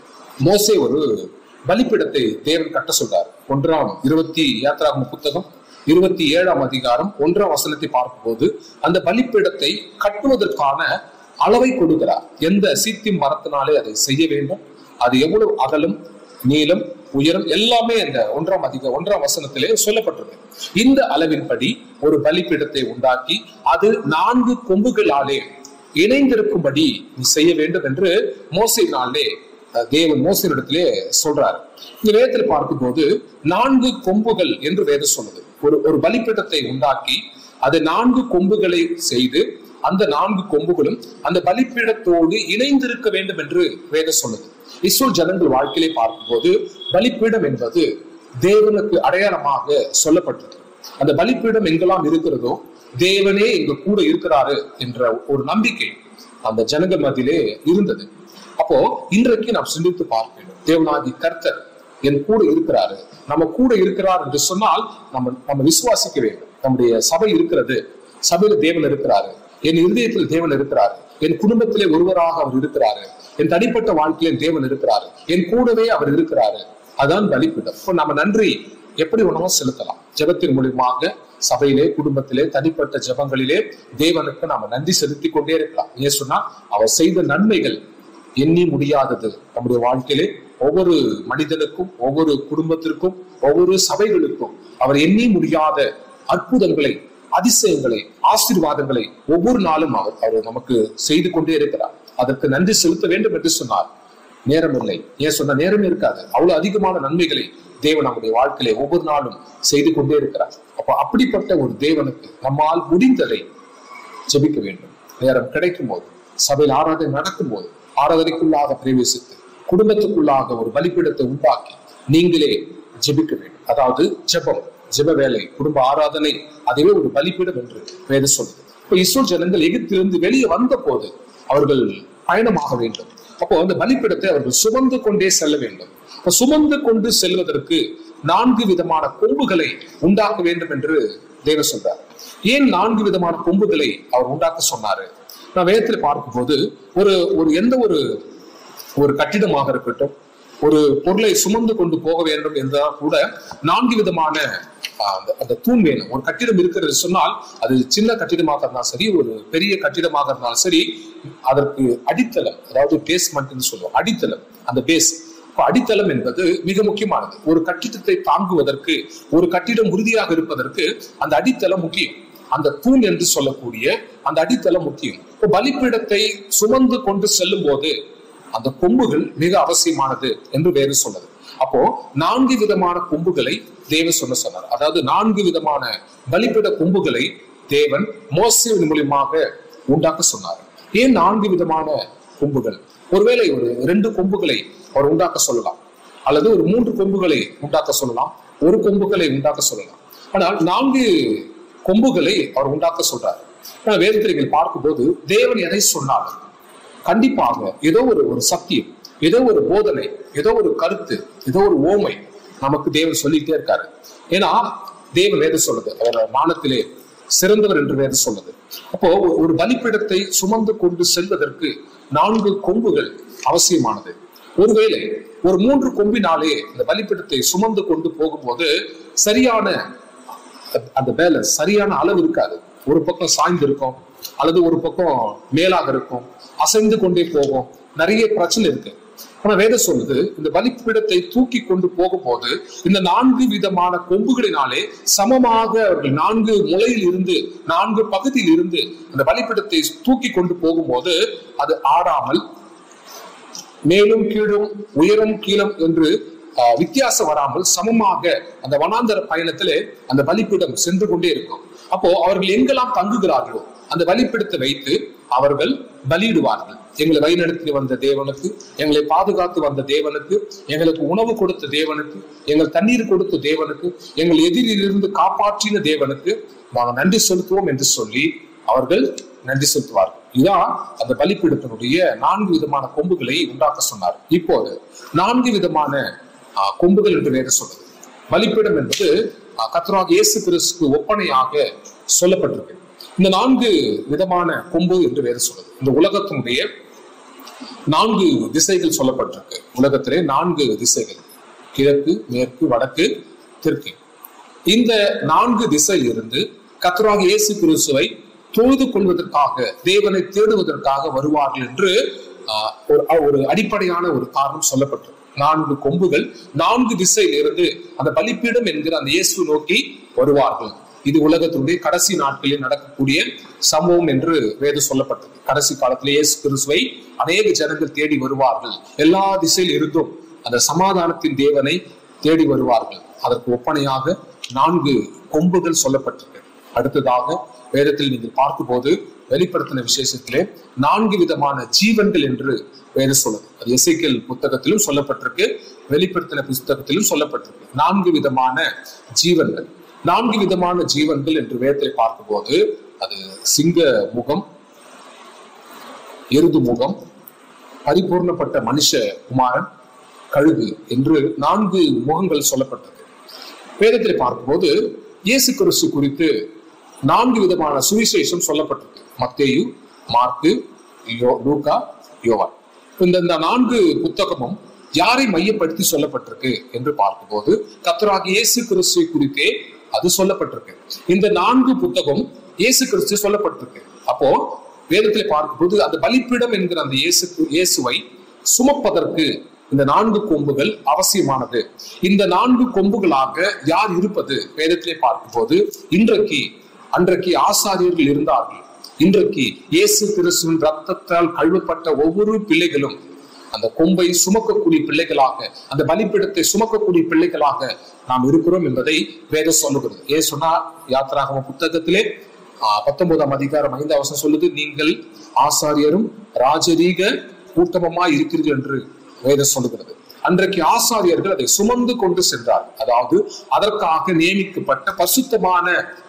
மோசே ஒரு பலிப்பீடத்தை தேவன் கட்ட சொல்றார் ஒன்றாம் இருபத்தி யாத்ராகம புத்தகம் இருபத்தி ஏழாம் அதிகாரம் ஒன்றாம் வசனத்தை பார்க்கும்போது அந்த பலிப்பீடத்தை கட்டுவதற்கான அளவை கொடுக்கிறார் எந்த சீத்தி மரத்தினாலே அதை செய்ய வேண்டும் அது எவ்வளவு அகலம் நீளம் உயரம் எல்லாமே அந்த ஒன்றாம் அதிக ஒன்றாம் வசனத்திலே சொல்லப்பட்டிருக்கு இந்த அளவின்படி ஒரு பலிப்பீடத்தை உண்டாக்கி அது நான்கு கொம்புகளாலே இணைந்திருக்கும்படி நீ செய்ய வேண்டும் என்று மோசையினாலே அஹ், தேவன் மோசையிடத்திலே சொல்றாரு இந்த வேதத்தில் பார்க்கும்போது நான்கு கொம்புகள் என்று வேதம் சொல்லுது ஒரு ஒரு பலிப்பீடத்தை உண்டாக்கி அது நான்கு கொம்புகளை செய்து அந்த நான்கு கொம்புகளும் அந்த பலிப்பீடத்தோடு இணைந்திருக்க வேண்டும் என்று வேதம் சொல்லுது இஸ்ரேல் ஜனங்கள் வாழ்க்கையிலே பார்க்கும்போது பலிப்பீடம் என்பது தேவனுக்கு அடையாளமாக சொல்லப்பட்டது அந்த பலிப்பீடம் எங்கெல்லாம் இருக்கிறதோ தேவனே எங்க கூட இருக்கிறாரு என்ற ஒரு நம்பிக்கை அந்த ஜனங்கள் மத்தியிலே இருந்தது அப்போ இன்றைக்கு நாம் சிந்தித்து பார்க்க வேண்டும் தேவனாகி கர்த்தர் என் கூட இருக்கிறாரு நம்ம கூட இருக்கிறார் என்று சொன்னால் நம்ம நம்ம விசுவாசிக்க வேண்டும் நம்முடைய சபை இருக்கிறது சபையில தேவன் இருக்கிறாரு என் இருதயத்தில் தேவன் இருக்கிறாரு என் குடும்பத்திலே ஒருவராக அவர் இருக்கிறாரு என் தனிப்பட்ட வாழ்க்கையிலே தேவன் இருக்கிறாரு என் கூடவே அவர் இருக்கிறாரு அதான் பலிப்பீடம் இப்போ நம்ம நன்றி எப்படி உணவும் செலுத்தலாம் ஜெபத்தின் மூலியமாக சபையிலே குடும்பத்திலே தனிப்பட்ட ஜெபங்களிலே தேவனுக்கு நாம நன்றி செலுத்தி கொண்டே இருக்கலாம் ஏன் சொன்னா அவர் செய்த நன்மைகள் எண்ணி முடியாதது நம்முடைய வாழ்க்கையிலே ஒவ்வொரு மனிதனுக்கும் ஒவ்வொரு குடும்பத்திற்கும் ஒவ்வொரு சபைகளுக்கும் அவர் எண்ணி முடியாத அற்புதங்களை அதிசயங்களை ஆசீர்வாதங்களை ஒவ்வொரு நாளும் அவர் அவர் நமக்கு செய்து கொண்டே இருக்கிறார் அதற்கு நன்றி செலுத்த வேண்டும் என்று சொன்னார் நேரம் இல்லை ஏன் சொன்ன நேரம் இருக்காது அவ்வளவு அதிகமான நன்மைகளை தேவன் நம்முடைய வாழ்க்கையிலே ஒவ்வொரு நாளும் செய்து கொண்டே இருக்கிறார் அப்போ அப்படிப்பட்ட ஒரு தேவனுக்கு நம்மால் முடிந்ததை ஜெபிக்க வேண்டும் நேரம் கிடைக்கும் போது சபையில் ஆராதனை நடக்கும் போது ஆராதனைக்குள்ளாக பிரவேசித்து குடும்பத்துக்குள்ளாக ஒரு பலிப்பீடத்தை உண்டாக்கி நீங்களே ஜெபிக்க வேண்டும் அதாவது ஜெபம் ஜெப வேலை குடும்ப ஆராதனை அதுவே ஒரு பலிப்பீடம் என்று வேத சொல்லுது இப்ப இஸ்ரேல் ஜனங்கள் எகிப்திலிருந்து வெளியே வந்த போது அவர்கள் பயணமாக வேண்டும் அப்போ அந்த பலிப்பீடத்தை அவர்கள் சுமந்து கொண்டே செல்ல வேண்டும் இப்ப சுமந்து கொண்டு செல்வதற்கு நான்கு விதமான கொம்புகளை உண்டாக்க வேண்டும் என்று தேவ சொல்றார் ஏன் நான்கு விதமான கொம்புகளை அவர் உண்டாக்க சொன்னாரு நான் வேதத்தில் பார்க்கும்போது ஒரு ஒரு எந்த ஒரு ஒரு கட்டிடமாக இருக்கட்டும் ஒரு பொருளை சுமந்து கொண்டு போக வேண்டும் என்றால் கூட நான்கு விதமான ஆஹ், அந்த அந்த தூண் வேணும் ஒரு கட்டிடம் இருக்கிறது சொன்னால் அது சின்ன கட்டிடமாக இருந்தாலும் சரி ஒரு பெரிய கட்டிடமாக இருந்தாலும் சரி அதற்கு அடித்தளம் அதாவது பேஸ்மெண்ட்னு சொல்லுவோம் அடித்தளம் அந்த பேஸ் இப்ப அடித்தளம் என்பது மிக முக்கியமானது ஒரு கட்டிடத்தை தாங்குவதற்கு ஒரு கட்டிடம் உறுதியாக இருப்பதற்கு அந்த அடித்தளம் முக்கியம் அந்த தூண் என்று சொல்லக்கூடிய அந்த அடித்தளம் முக்கியம் இப்போ பலிப்பீடத்தை சுமந்து கொண்டு செல்லும் போது அந்த கொம்புகள் மிக அவசியமானது என்று வேறு சொன்னது அப்போ நான்கு விதமான கொம்புகளை தேவன் சொல்ல சொன்னார் அதாவது நான்கு விதமான பலிப்பீட கொம்புகளை தேவன் மோசையின் மூலியமாக உண்டாக்க சொன்னார் ஏன் நான்கு விதமான கொம்புகள் ஒருவேளை ஒரு ரெண்டு கொம்புகளை அவர் உண்டாக்க சொல்லலாம் அல்லது ஒரு மூன்று கொம்புகளை உண்டாக்க சொல்லலாம் ஒரு கொம்புகளை உண்டாக்க சொல்லலாம் ஆனால் நான்கு கொம்புகளை அவர் உண்டாக்க சொல்றார் ஆனா வேதத்தில் நீங்கள் பார்க்கும்போது தேவன் எதை சொன்னாலும் கண்டிப்பாக ஏதோ ஒரு ஒரு சத்தியம் ஏதோ ஒரு போதனை ஏதோ ஒரு கருத்து ஏதோ ஒரு ஓமை நமக்கு தேவன் சொல்லிட்டே இருக்காரு ஏன்னா தேவன் வேதம் சொல்லுது அவர் மானத்திலே சிறந்தவர் என்று வேதம் சொல்லுது அப்போ ஒரு- ஒரு பலிப்பீடத்தை சுமந்து கொண்டு செல்வதற்கு நான்கு கொம்புகள் அவசியமானது ஒருவேளை ஒரு மூன்று கொம்பினாலே இந்த பலிப்பீடத்தை சுமந்து கொண்டு போகும்போது சரியான அந்த பேலன்ஸ் சரியான அளவு இருக்காது ஒரு பக்கம் சாய்ந்து இருக்கும் அல்லது ஒரு பக்கம் மேலாக இருக்கும் அசைந்து கொண்டே போகும் நிறைய பிரச்சனை இருக்கு ஆனா வேதம் சொல்லுது இந்த பலிப்பீடத்தை தூக்கி கொண்டு போகும்போது இந்த நான்கு விதமான கொம்புகளினாலே சமமாக அவர்கள் நான்கு முளையில் இருந்து நான்கு பகுதியில் இருந்து அந்த பலிப்பீடத்தை தூக்கி கொண்டு போகும்போது அது ஆடாமல் மேலும் கீழும் உயரும் கீழும் என்று ஆஹ், வித்தியாசம் வராமல் சமமாக அந்த வனாந்தர பயணத்திலே அந்த பலிப்பீடம் சென்று கொண்டே இருக்கும் அப்போ அவர்கள் எங்கெல்லாம் தங்குகிறார்களோ அந்த பலிப்பீடத்தை வைத்து அவர்கள் பலியிடுவார்கள் எங்களை வழிநடத்தி வந்த தேவனுக்கு எங்களை பாதுகாத்து வந்த தேவனுக்கு எங்களுக்கு உணவு கொடுத்த தேவனுக்கு எங்கள் தண்ணீர் கொடுத்த தேவனுக்கு எங்கள் எதிரிலிருந்து காப்பாற்றின தேவனுக்கு நாங்கள் நன்றி செலுத்துவோம் என்று சொல்லி அவர்கள் நன்றி செலுத்துவார்கள் இதான் அந்த பலிப்பீடத்தினுடைய நான்கு விதமான கொம்புகளை உண்டாக்க சொன்னார் இப்போது நான்கு விதமான ஆஹ், கொம்புகள் என்று வேற சொல்லுது பலிப்பீடம் என்பது ஆஹ், கர்த்தராகிய இயேசு கிறிஸ்துக்கு ஒப்பனையாக சொல்லப்பட்டிருக்கு இந்த நான்கு விதமான கொம்பு என்று வேற சொல்லுது இந்த உலகத்தினுடைய நான்கு திசைகள் சொல்லப்பட்டிருக்கு உலகத்திலே நான்கு திசைகள் கிழக்கு மேற்கு வடக்கு தெற்கு இந்த நான்கு திசையிலிருந்து கர்த்தராக இயேசு கிறிஸ்துவை தொழுது கொள்வதற்காக தேவனை தேடுவதற்காக வருவார்கள் என்று ஆஹ், ஒரு ஒரு அடிப்படையான ஒரு காரணம் சொல்லப்பட்டிருக்கு நான்கு கொம்புகள் நான்கு திசையிலிருந்து அந்த பலிப்பீடம் என்கிற அந்த இயேசு நோக்கி வருவார்கள் இது உலகத்தினுடைய கடைசி நாட்களில் நடக்கக்கூடிய சம்பவம் என்று வேதம் சொல்லப்பட்டது கடைசி காலத்திலே இயேசு கிறிஸ்துவை அநேக ஜனங்கள் தேடி வருவார்கள் எல்லா திசையில் இருந்தும் அந்த சமாதானத்தின் தேவனை தேடி வருவார்கள் அதற்கு ஒப்பனையாக நான்கு கொம்புகள் சொல்லப்பட்டிருக்கு அடுத்ததாக வேதத்தில் நீங்கள் பார்க்கும்போது வெளிப்படுத்தின விசேஷத்திலே நான்கு விதமான ஜீவன்கள் என்று வேதம் சொல்லுது அது எசைக்கல் புத்தகத்திலும் சொல்லப்பட்டிருக்கு வெளிப்படுத்தின புத்தகத்திலும் சொல்லப்பட்டிருக்கு நான்கு விதமான ஜீவன்கள் நான்கு விதமான ஜீவன்கள் என்று வேதத்தை பார்க்கும்போது அது சிங்க முகம் எருது முகம் பரிபூர்ணப்பட்ட மனுஷ குமாரன் கழுகு என்று நான்கு முகங்கள் சொல்லப்பட்டது வேதத்தில் பார்க்கும்போது இயேசு கிறிஸ்து குறித்து நான்கு விதமான சுவிசேஷம் சொல்லப்பட்டிருக்கு மத்தேயு மார்க்கு யோ லூக்கா யோவான் இந்த இந்த நான்கு புத்தகமும் யாரை மையப்படுத்தி சொல்லப்பட்டிருக்கு என்று பார்க்கும்போது கர்த்தராகிய இயேசு கிறிஸ்துவை குறித்தே அது சொல்லப்பட்டிருக்கு இந்த நான்கு புத்தகம் இயேசு கிறிஸ்து சொல்லப்பட்டிருக்கு அப்போ வேதத்தில் பார்க்கும்போது அந்த பலிப்பீடம் என்கிற அந்த இயேசு இயேசுவை சுமப்பதற்கு இந்த நான்கு கொம்புகள் அவசியமானது இந்த நான்கு கொம்புகளாக யார் இருப்பது வேதத்திலே பார்க்கும்போது இன்றைக்கு அன்றைக்கு ஆசாரியர்கள் இருந்தார்கள் இன்றைக்கு இயேசு கிறிஸ்துவின் ரத்தத்தால் கழுவப்பட்ட ஒவ்வொரு பிள்ளைகளும் அந்த கொம்பை சுமக்கக்கூடிய பிள்ளைகளாக அந்த பலிப்பீடத்தை சுமக்கக்கூடிய பிள்ளைகளாக நாம் இருக்கிறோம் என்பதை வேதம் சொல்லுகிறது ஏன் சொன்னா யாத்திராகம புத்தகத்திலே ஆஹ், பத்தொன்பதாம் அதிகாரம் ஐந்தாம் வசனம் சொல்லுது நீங்கள் ஆசாரியரும் ராஜரீக கூட்டமுமாய் இருக்கிறீர்கள் என்று வேதம் சொல்லுகிறது அன்றைக்கு ஆசாரியர்கள் அதை சுமந்து கொண்டு சென்றார் அதாவது அதற்காக நியமிக்கப்பட்ட பசுத்தமான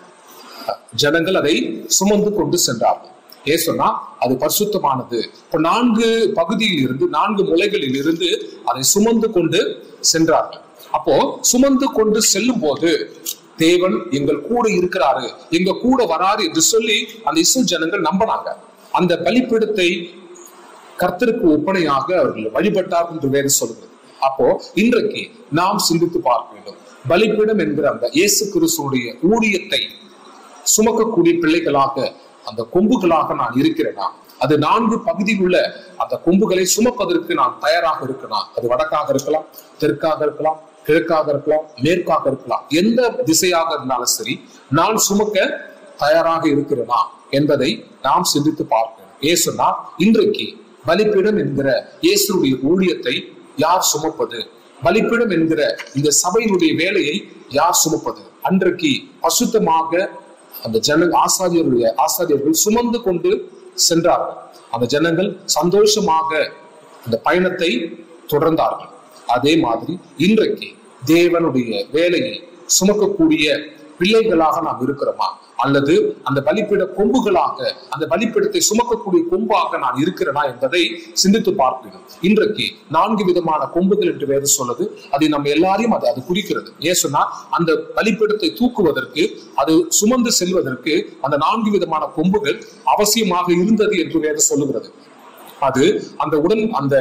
ஜனங்கள் அதை சுமந்து கொண்டு சென்றார்கள் ஏன் சொன்னா அது பரிசுத்தமானது இப்ப நான்கு பகுதியில் இருந்து நான்கு முலைகளில் இருந்து அதை சுமந்து கொண்டு சென்றார்கள் அப்போ சுமந்து கொண்டு செல்லும் போது தேவன் எங்கள் கூட இருக்கிறாரு எங்க கூட வராரு என்று சொல்லி அந்த இஸ்ரோ ஜனங்கள் நம்பினாங்க அந்த பலிப்பீடத்தை கர்த்தருக்கு ஒப்பனையாக அவர்கள் வழிபட்டார் என்று வேறு சொல்கிறது அப்போ இன்றைக்கு நாம் சிந்தித்து பார்க்க வேண்டும் பலிப்பீடம் என்கிற அந்த இயேசு கிறிஸ்துடைய ஊழியத்தை சுமக்கக்கூடிய பிள்ளைகளாக அந்த கொம்புகளாக நான் இருக்கிறேனா அது நான்கு பகுதியில் உள்ள அந்த கொம்புகளை சுமப்பதற்கு நான் தயாராக இருக்கிறேனா அது வடக்காக இருக்கலாம் தெற்காக இருக்கலாம் கிழக்காக இருக்கலாம் மேற்காக இருக்கலாம் எந்த திசையாக இருந்தாலும் சரி நான் சுமக்க தயாராக இருக்கிறேனா என்பதை நாம் சிந்தித்து பார்க்கணும் ஏசுனா இன்றைக்கு பலிப்பீடம் என்கிற இயேசுடைய ஊழியத்தை யார் சுமப்பது பலிப்பீடம் என்கிற இந்த சபையினுடைய வேலையை யார் சுமப்பது அன்றைக்கு பசுத்தமாக அந்த ஜன ஆசாரியருடைய ஆசாரியர்கள் சுமந்து கொண்டு சென்றார்கள் அந்த ஜனங்கள் சந்தோஷமாக அந்த பயணத்தை தொடர்ந்தார்கள் அதே மாதிரி இன்றைக்கு தேவனுடைய வேலையை சுமக்கக்கூடிய பிள்ளைகளாக நாம் இருக்கிறோமா அல்லது அந்த பலிப்பிட கொம்புகளாக அந்த பலிப்பிடத்தை சுமக்கக்கூடிய கொம்பாக நான் இருக்கிறேனா என்பதை சிந்தித்து பார்க்கணும் இன்றைக்கு நான்கு விதமான கொம்புகள் என்று வேறு சொல்லுது அது நம்ம எல்லாரையும் அது அது குறிக்கிறது ஏன் சொன்னா அந்த பலிப்பிடத்தை தூக்குவதற்கு அது சுமந்து செல்வதற்கு அந்த நான்கு விதமான கொம்புகள் அவசியமாக இருந்தது என்று வேறு சொல்லுகிறது அது அந்த உடன் அந்த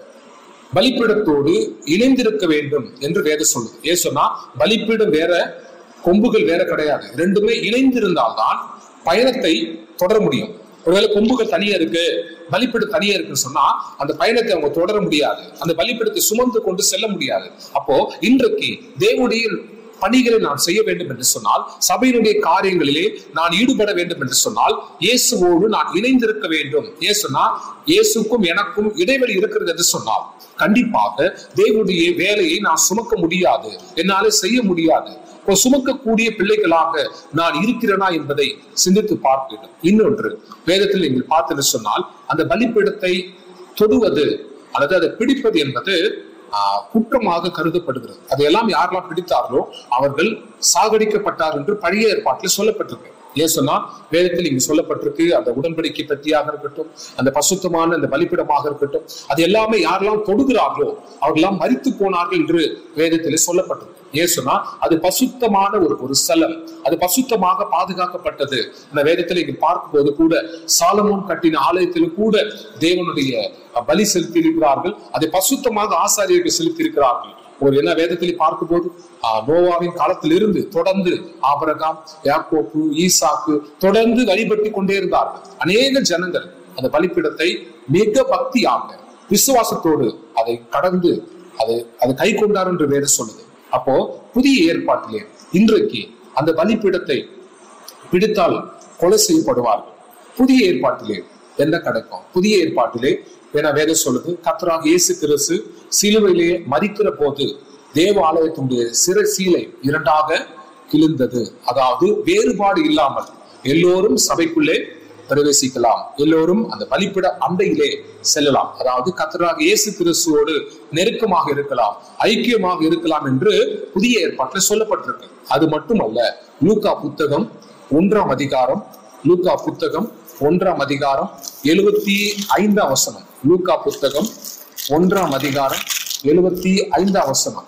பலிப்பீடத்தோடு இணைந்திருக்க வேண்டும் என்று வேதம் சொல்லுது ஏன் சொன்னா பலிப்பீடம் வேற கொம்புகள் வேற கிடையாது ரெண்டுமே இணைந்திருந்தால்தான் பயணத்தை தொடர முடியும் ஒருவேளை கொம்புகள் தனியா இருக்கு பலிப்பீடம் தனியா இருக்குன்னு சொன்னா அந்த பயணத்தை அவங்க தொடர முடியாது அந்த பலிப்பீடத்தை சுமந்து கொண்டு செல்ல முடியாது அப்போ இன்றைக்கு தேவனுடைய பணிகளை நான் செய்ய வேண்டும் என்று சொன்னால் சபையினுடைய காரியங்களிலே நான் ஈடுபட வேண்டும் என்று சொன்னால் இயேசுவோடு நான் இணைந்திருக்க வேண்டும் ஏன் சொன்னா இயேசுக்கும் எனக்கும் இடைவெளி இருக்கிறது என்று சொன்னால் கண்டிப்பாக தேவனுடைய வேலையை நான் சுமக்க முடியாது என்னாலே செய்ய முடியாது இப்போ சுமக்கக்கூடிய பிள்ளைகளாக நான் இருக்கிறேனா என்பதை சிந்தித்து பார்க்க வேண்டும் இன்னொன்று வேதத்தில் நீங்கள் பார்த்தது சொன்னால் அந்த பலிப்பீடத்தை தொடுவது அல்லது அதை பிடிப்பது என்பது ஆஹ், குற்றமாக கருதப்படுகிறது அதையெல்லாம் யாரெல்லாம் பிடித்தார்களோ அவர்கள் சாகடிக்கப்பட்டார் என்று பழைய ஏற்பாட்டில் சொல்லப்பட்டிருக்கு ஏன் சொன்னா வேதத்தில் இங்கு சொல்லப்பட்டிருக்கு அந்த உடன்படிக்கை பற்றியாக இருக்கட்டும் அந்த பசுத்தமான அந்த பலிப்பிடமாக இருக்கட்டும் அது எல்லாமே யாரெல்லாம் தொடுகிறார்களோ அவர்களெல்லாம் மரித்து போனார்கள் என்று வேதத்திலே சொல்லப்பட்டிருக்கு ஏன் சொன்னா அது பசுத்தமான ஒரு ஒரு ஸ்தலம் அது பசுத்தமாக பாதுகாக்கப்பட்டது அந்த வேதத்தில் இங்கு பார்க்கும்போது கூட சாலமோன் கட்டின ஆலயத்திலும் கூட தேவனுடைய பலி செலுத்தி இருக்கிறார்கள் அதை பசுத்தமாக ஆசாரியர்கள் செலுத்தி இருக்கிறார்கள் ஒரு என்ன வேதத்தில் பார்க்கும்போது ஆஹ், நோவாவின் காலத்திலிருந்து தொடர்ந்து ஆபரகாம் யாக்கோப்பு ஈசாக்கு தொடர்ந்து வழிபட்டு கொண்டே இருந்தார்கள் அநேக ஜனங்கள் அந்த பலிப்பிடத்தை மிக பக்தியாக விசுவாசத்தோடு அதை கடந்து அதை அதை கை கொண்டார் என்று வேறு சொல்லுது அப்போ புதிய ஏற்பாட்டிலே இன்றைக்கு அந்த பலிப்பிடத்தை பிடித்தால் கொலை செய்யப்படுவார்கள் புதிய ஏற்பாட்டிலே என்ன கிடைக்கும் புதிய ஏற்பாட்டிலே என வேதம் சொல்லுது கத்தராக இயேசு கிறிஸ்து சிலுவையிலே மறிக்கிற போது தேவ ஆலயத்தினுடைய சிறை சீலை இரண்டாக கிழிந்தது அதாவது வேறுபாடு இல்லாமல் எல்லோரும் சபைக்குள்ளே பிரவேசிக்கலாம் எல்லோரும் அந்த பலிப்பிட அண்டையிலே செல்லலாம் அதாவது கத்தராக இயேசு கிறிஸ்துவோடு நெருக்கமாக இருக்கலாம் ஐக்கியமாக இருக்கலாம் என்று புதிய ஏற்பாட்டில் சொல்லப்பட்டிருக்கு அது மட்டுமல்ல லூக்கா புத்தகம் ஒன்றாம் அதிகாரம் லூக்கா புத்தகம் ஒன்றாம் அதிகாரம் எழுபத்தி ஐந்தாம் வசனம் லூக்கா புத்தகம் ஒன்றாம் அதிகாரம் எழுபத்தி ஐந்தாம் வசனம்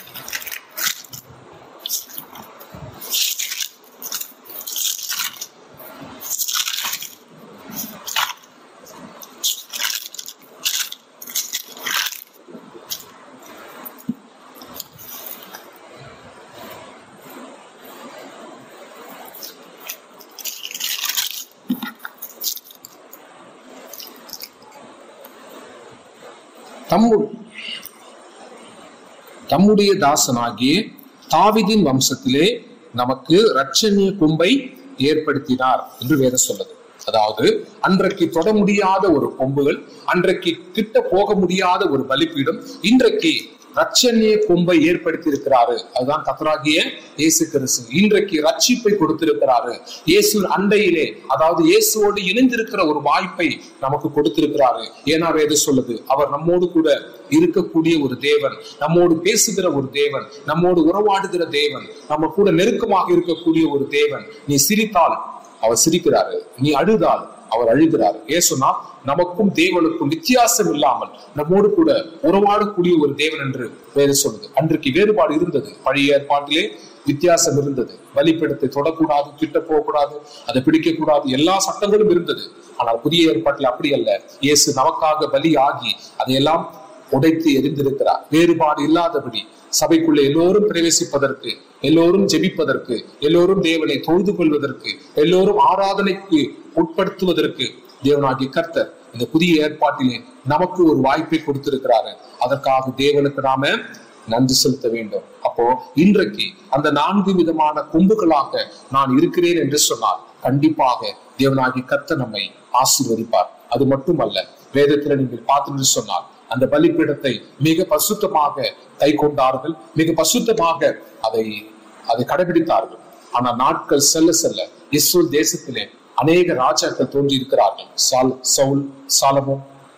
தம்மு தம்முடைய தாசனாகிய தாவிதின் வம்சத்திலே நமக்கு ரட்சணிய கும்பை ஏற்படுத்தினார் என்று வேதம் சொல்லுது அதாவது அன்றைக்கு தொட முடியாத ஒரு கொம்புகள் அன்றைக்கு கிட்ட போக முடியாத ஒரு பலிப்பீடம் இன்றைக்கு ரட்சணிய கொம்பை ஏற்படுத்தி இருக்கிறாரு அதுதான் கத்தராகிய இயேசு கிறிஸ்து இன்றைக்கு ரட்சிப்பை கொடுத்திருக்கிறாரு இயேசு அண்டையிலே அதாவது இயேசுவோடு இணைந்திருக்கிற ஒரு வாய்ப்பை நமக்கு கொடுத்திருக்கிறாரு ஏன்னா வேது சொல்லுது அவர் நம்மோடு கூட இருக்கக்கூடிய ஒரு தேவன் நம்மோடு பேசுகிற ஒரு தேவன் நம்மோடு உறவாடுகிற தேவன் நம்ம கூட நெருக்கமாக இருக்கக்கூடிய ஒரு தேவன் நீ சிரித்தால் அவர் சிரிக்கிறாரு நீ அழுதால் அவர் அழுகிறார் ஏசுனா நமக்கும் தேவனுக்கும் வித்தியாசம் இல்லாமல் நம்மோடு கூட உறவாடக்கூடிய ஒரு தேவன் என்று வேறு சொல்லுது அன்றைக்கு வேறுபாடு இருந்தது பழைய ஏற்பாட்டிலே வித்தியாசம் இருந்தது பலிப்பிடத்தை தொடக்கூடாது கிட்ட போகக்கூடாது அதை பிடிக்க கூடாது எல்லா சட்டங்களும் இருந்தது ஆனால் புதிய ஏற்பாட்டில் அப்படி அல்ல இயேசு நமக்காக பலி ஆகி அதையெல்லாம் உடைத்து எரிந்திருக்கிறார் வேறுபாடு இல்லாதபடி சபைக்குள்ளே எல்லோரும் பிரவேசிப்பதற்கு எல்லோரும் ஜெபிப்பதற்கு எல்லோரும் தேவனை தொழுது கொள்வதற்கு எல்லோரும் ஆராதனைக்கு உட்படுத்துவதற்கு தேவனாகிய கர்த்தர் இந்த புதிய ஏற்பாட்டிலே நமக்கு ஒரு வாய்ப்பை கொடுத்திருக்கிறாரு அதற்காக தேவனுக்கு நாம நன்றி செலுத்த வேண்டும் அப்போ இன்றைக்கு அந்த நான்கு விதமான கொம்புகளாக நான் இருக்கிறேன் என்று சொன்னால் கண்டிப்பாக தேவனாகிய கர்த்தர் நம்மை ஆசீர்வதிப்பார் அது மட்டுமல்ல வேதத்துல நீங்கள் பார்த்து சொன்னால் அந்த பலிப்பீடத்தை மிக பசுத்தமாக கை கொண்டார்கள் மிக பசுத்தமாக அதை அதை கடைபிடித்தார்கள் ஆனா நாட்கள் செல்ல செல்ல இஸ்ரேல் தேசத்திலே அநேக ராஜாக்கள் தோன்றி இருக்கிறார்கள் சால் சவுல் சாலமோ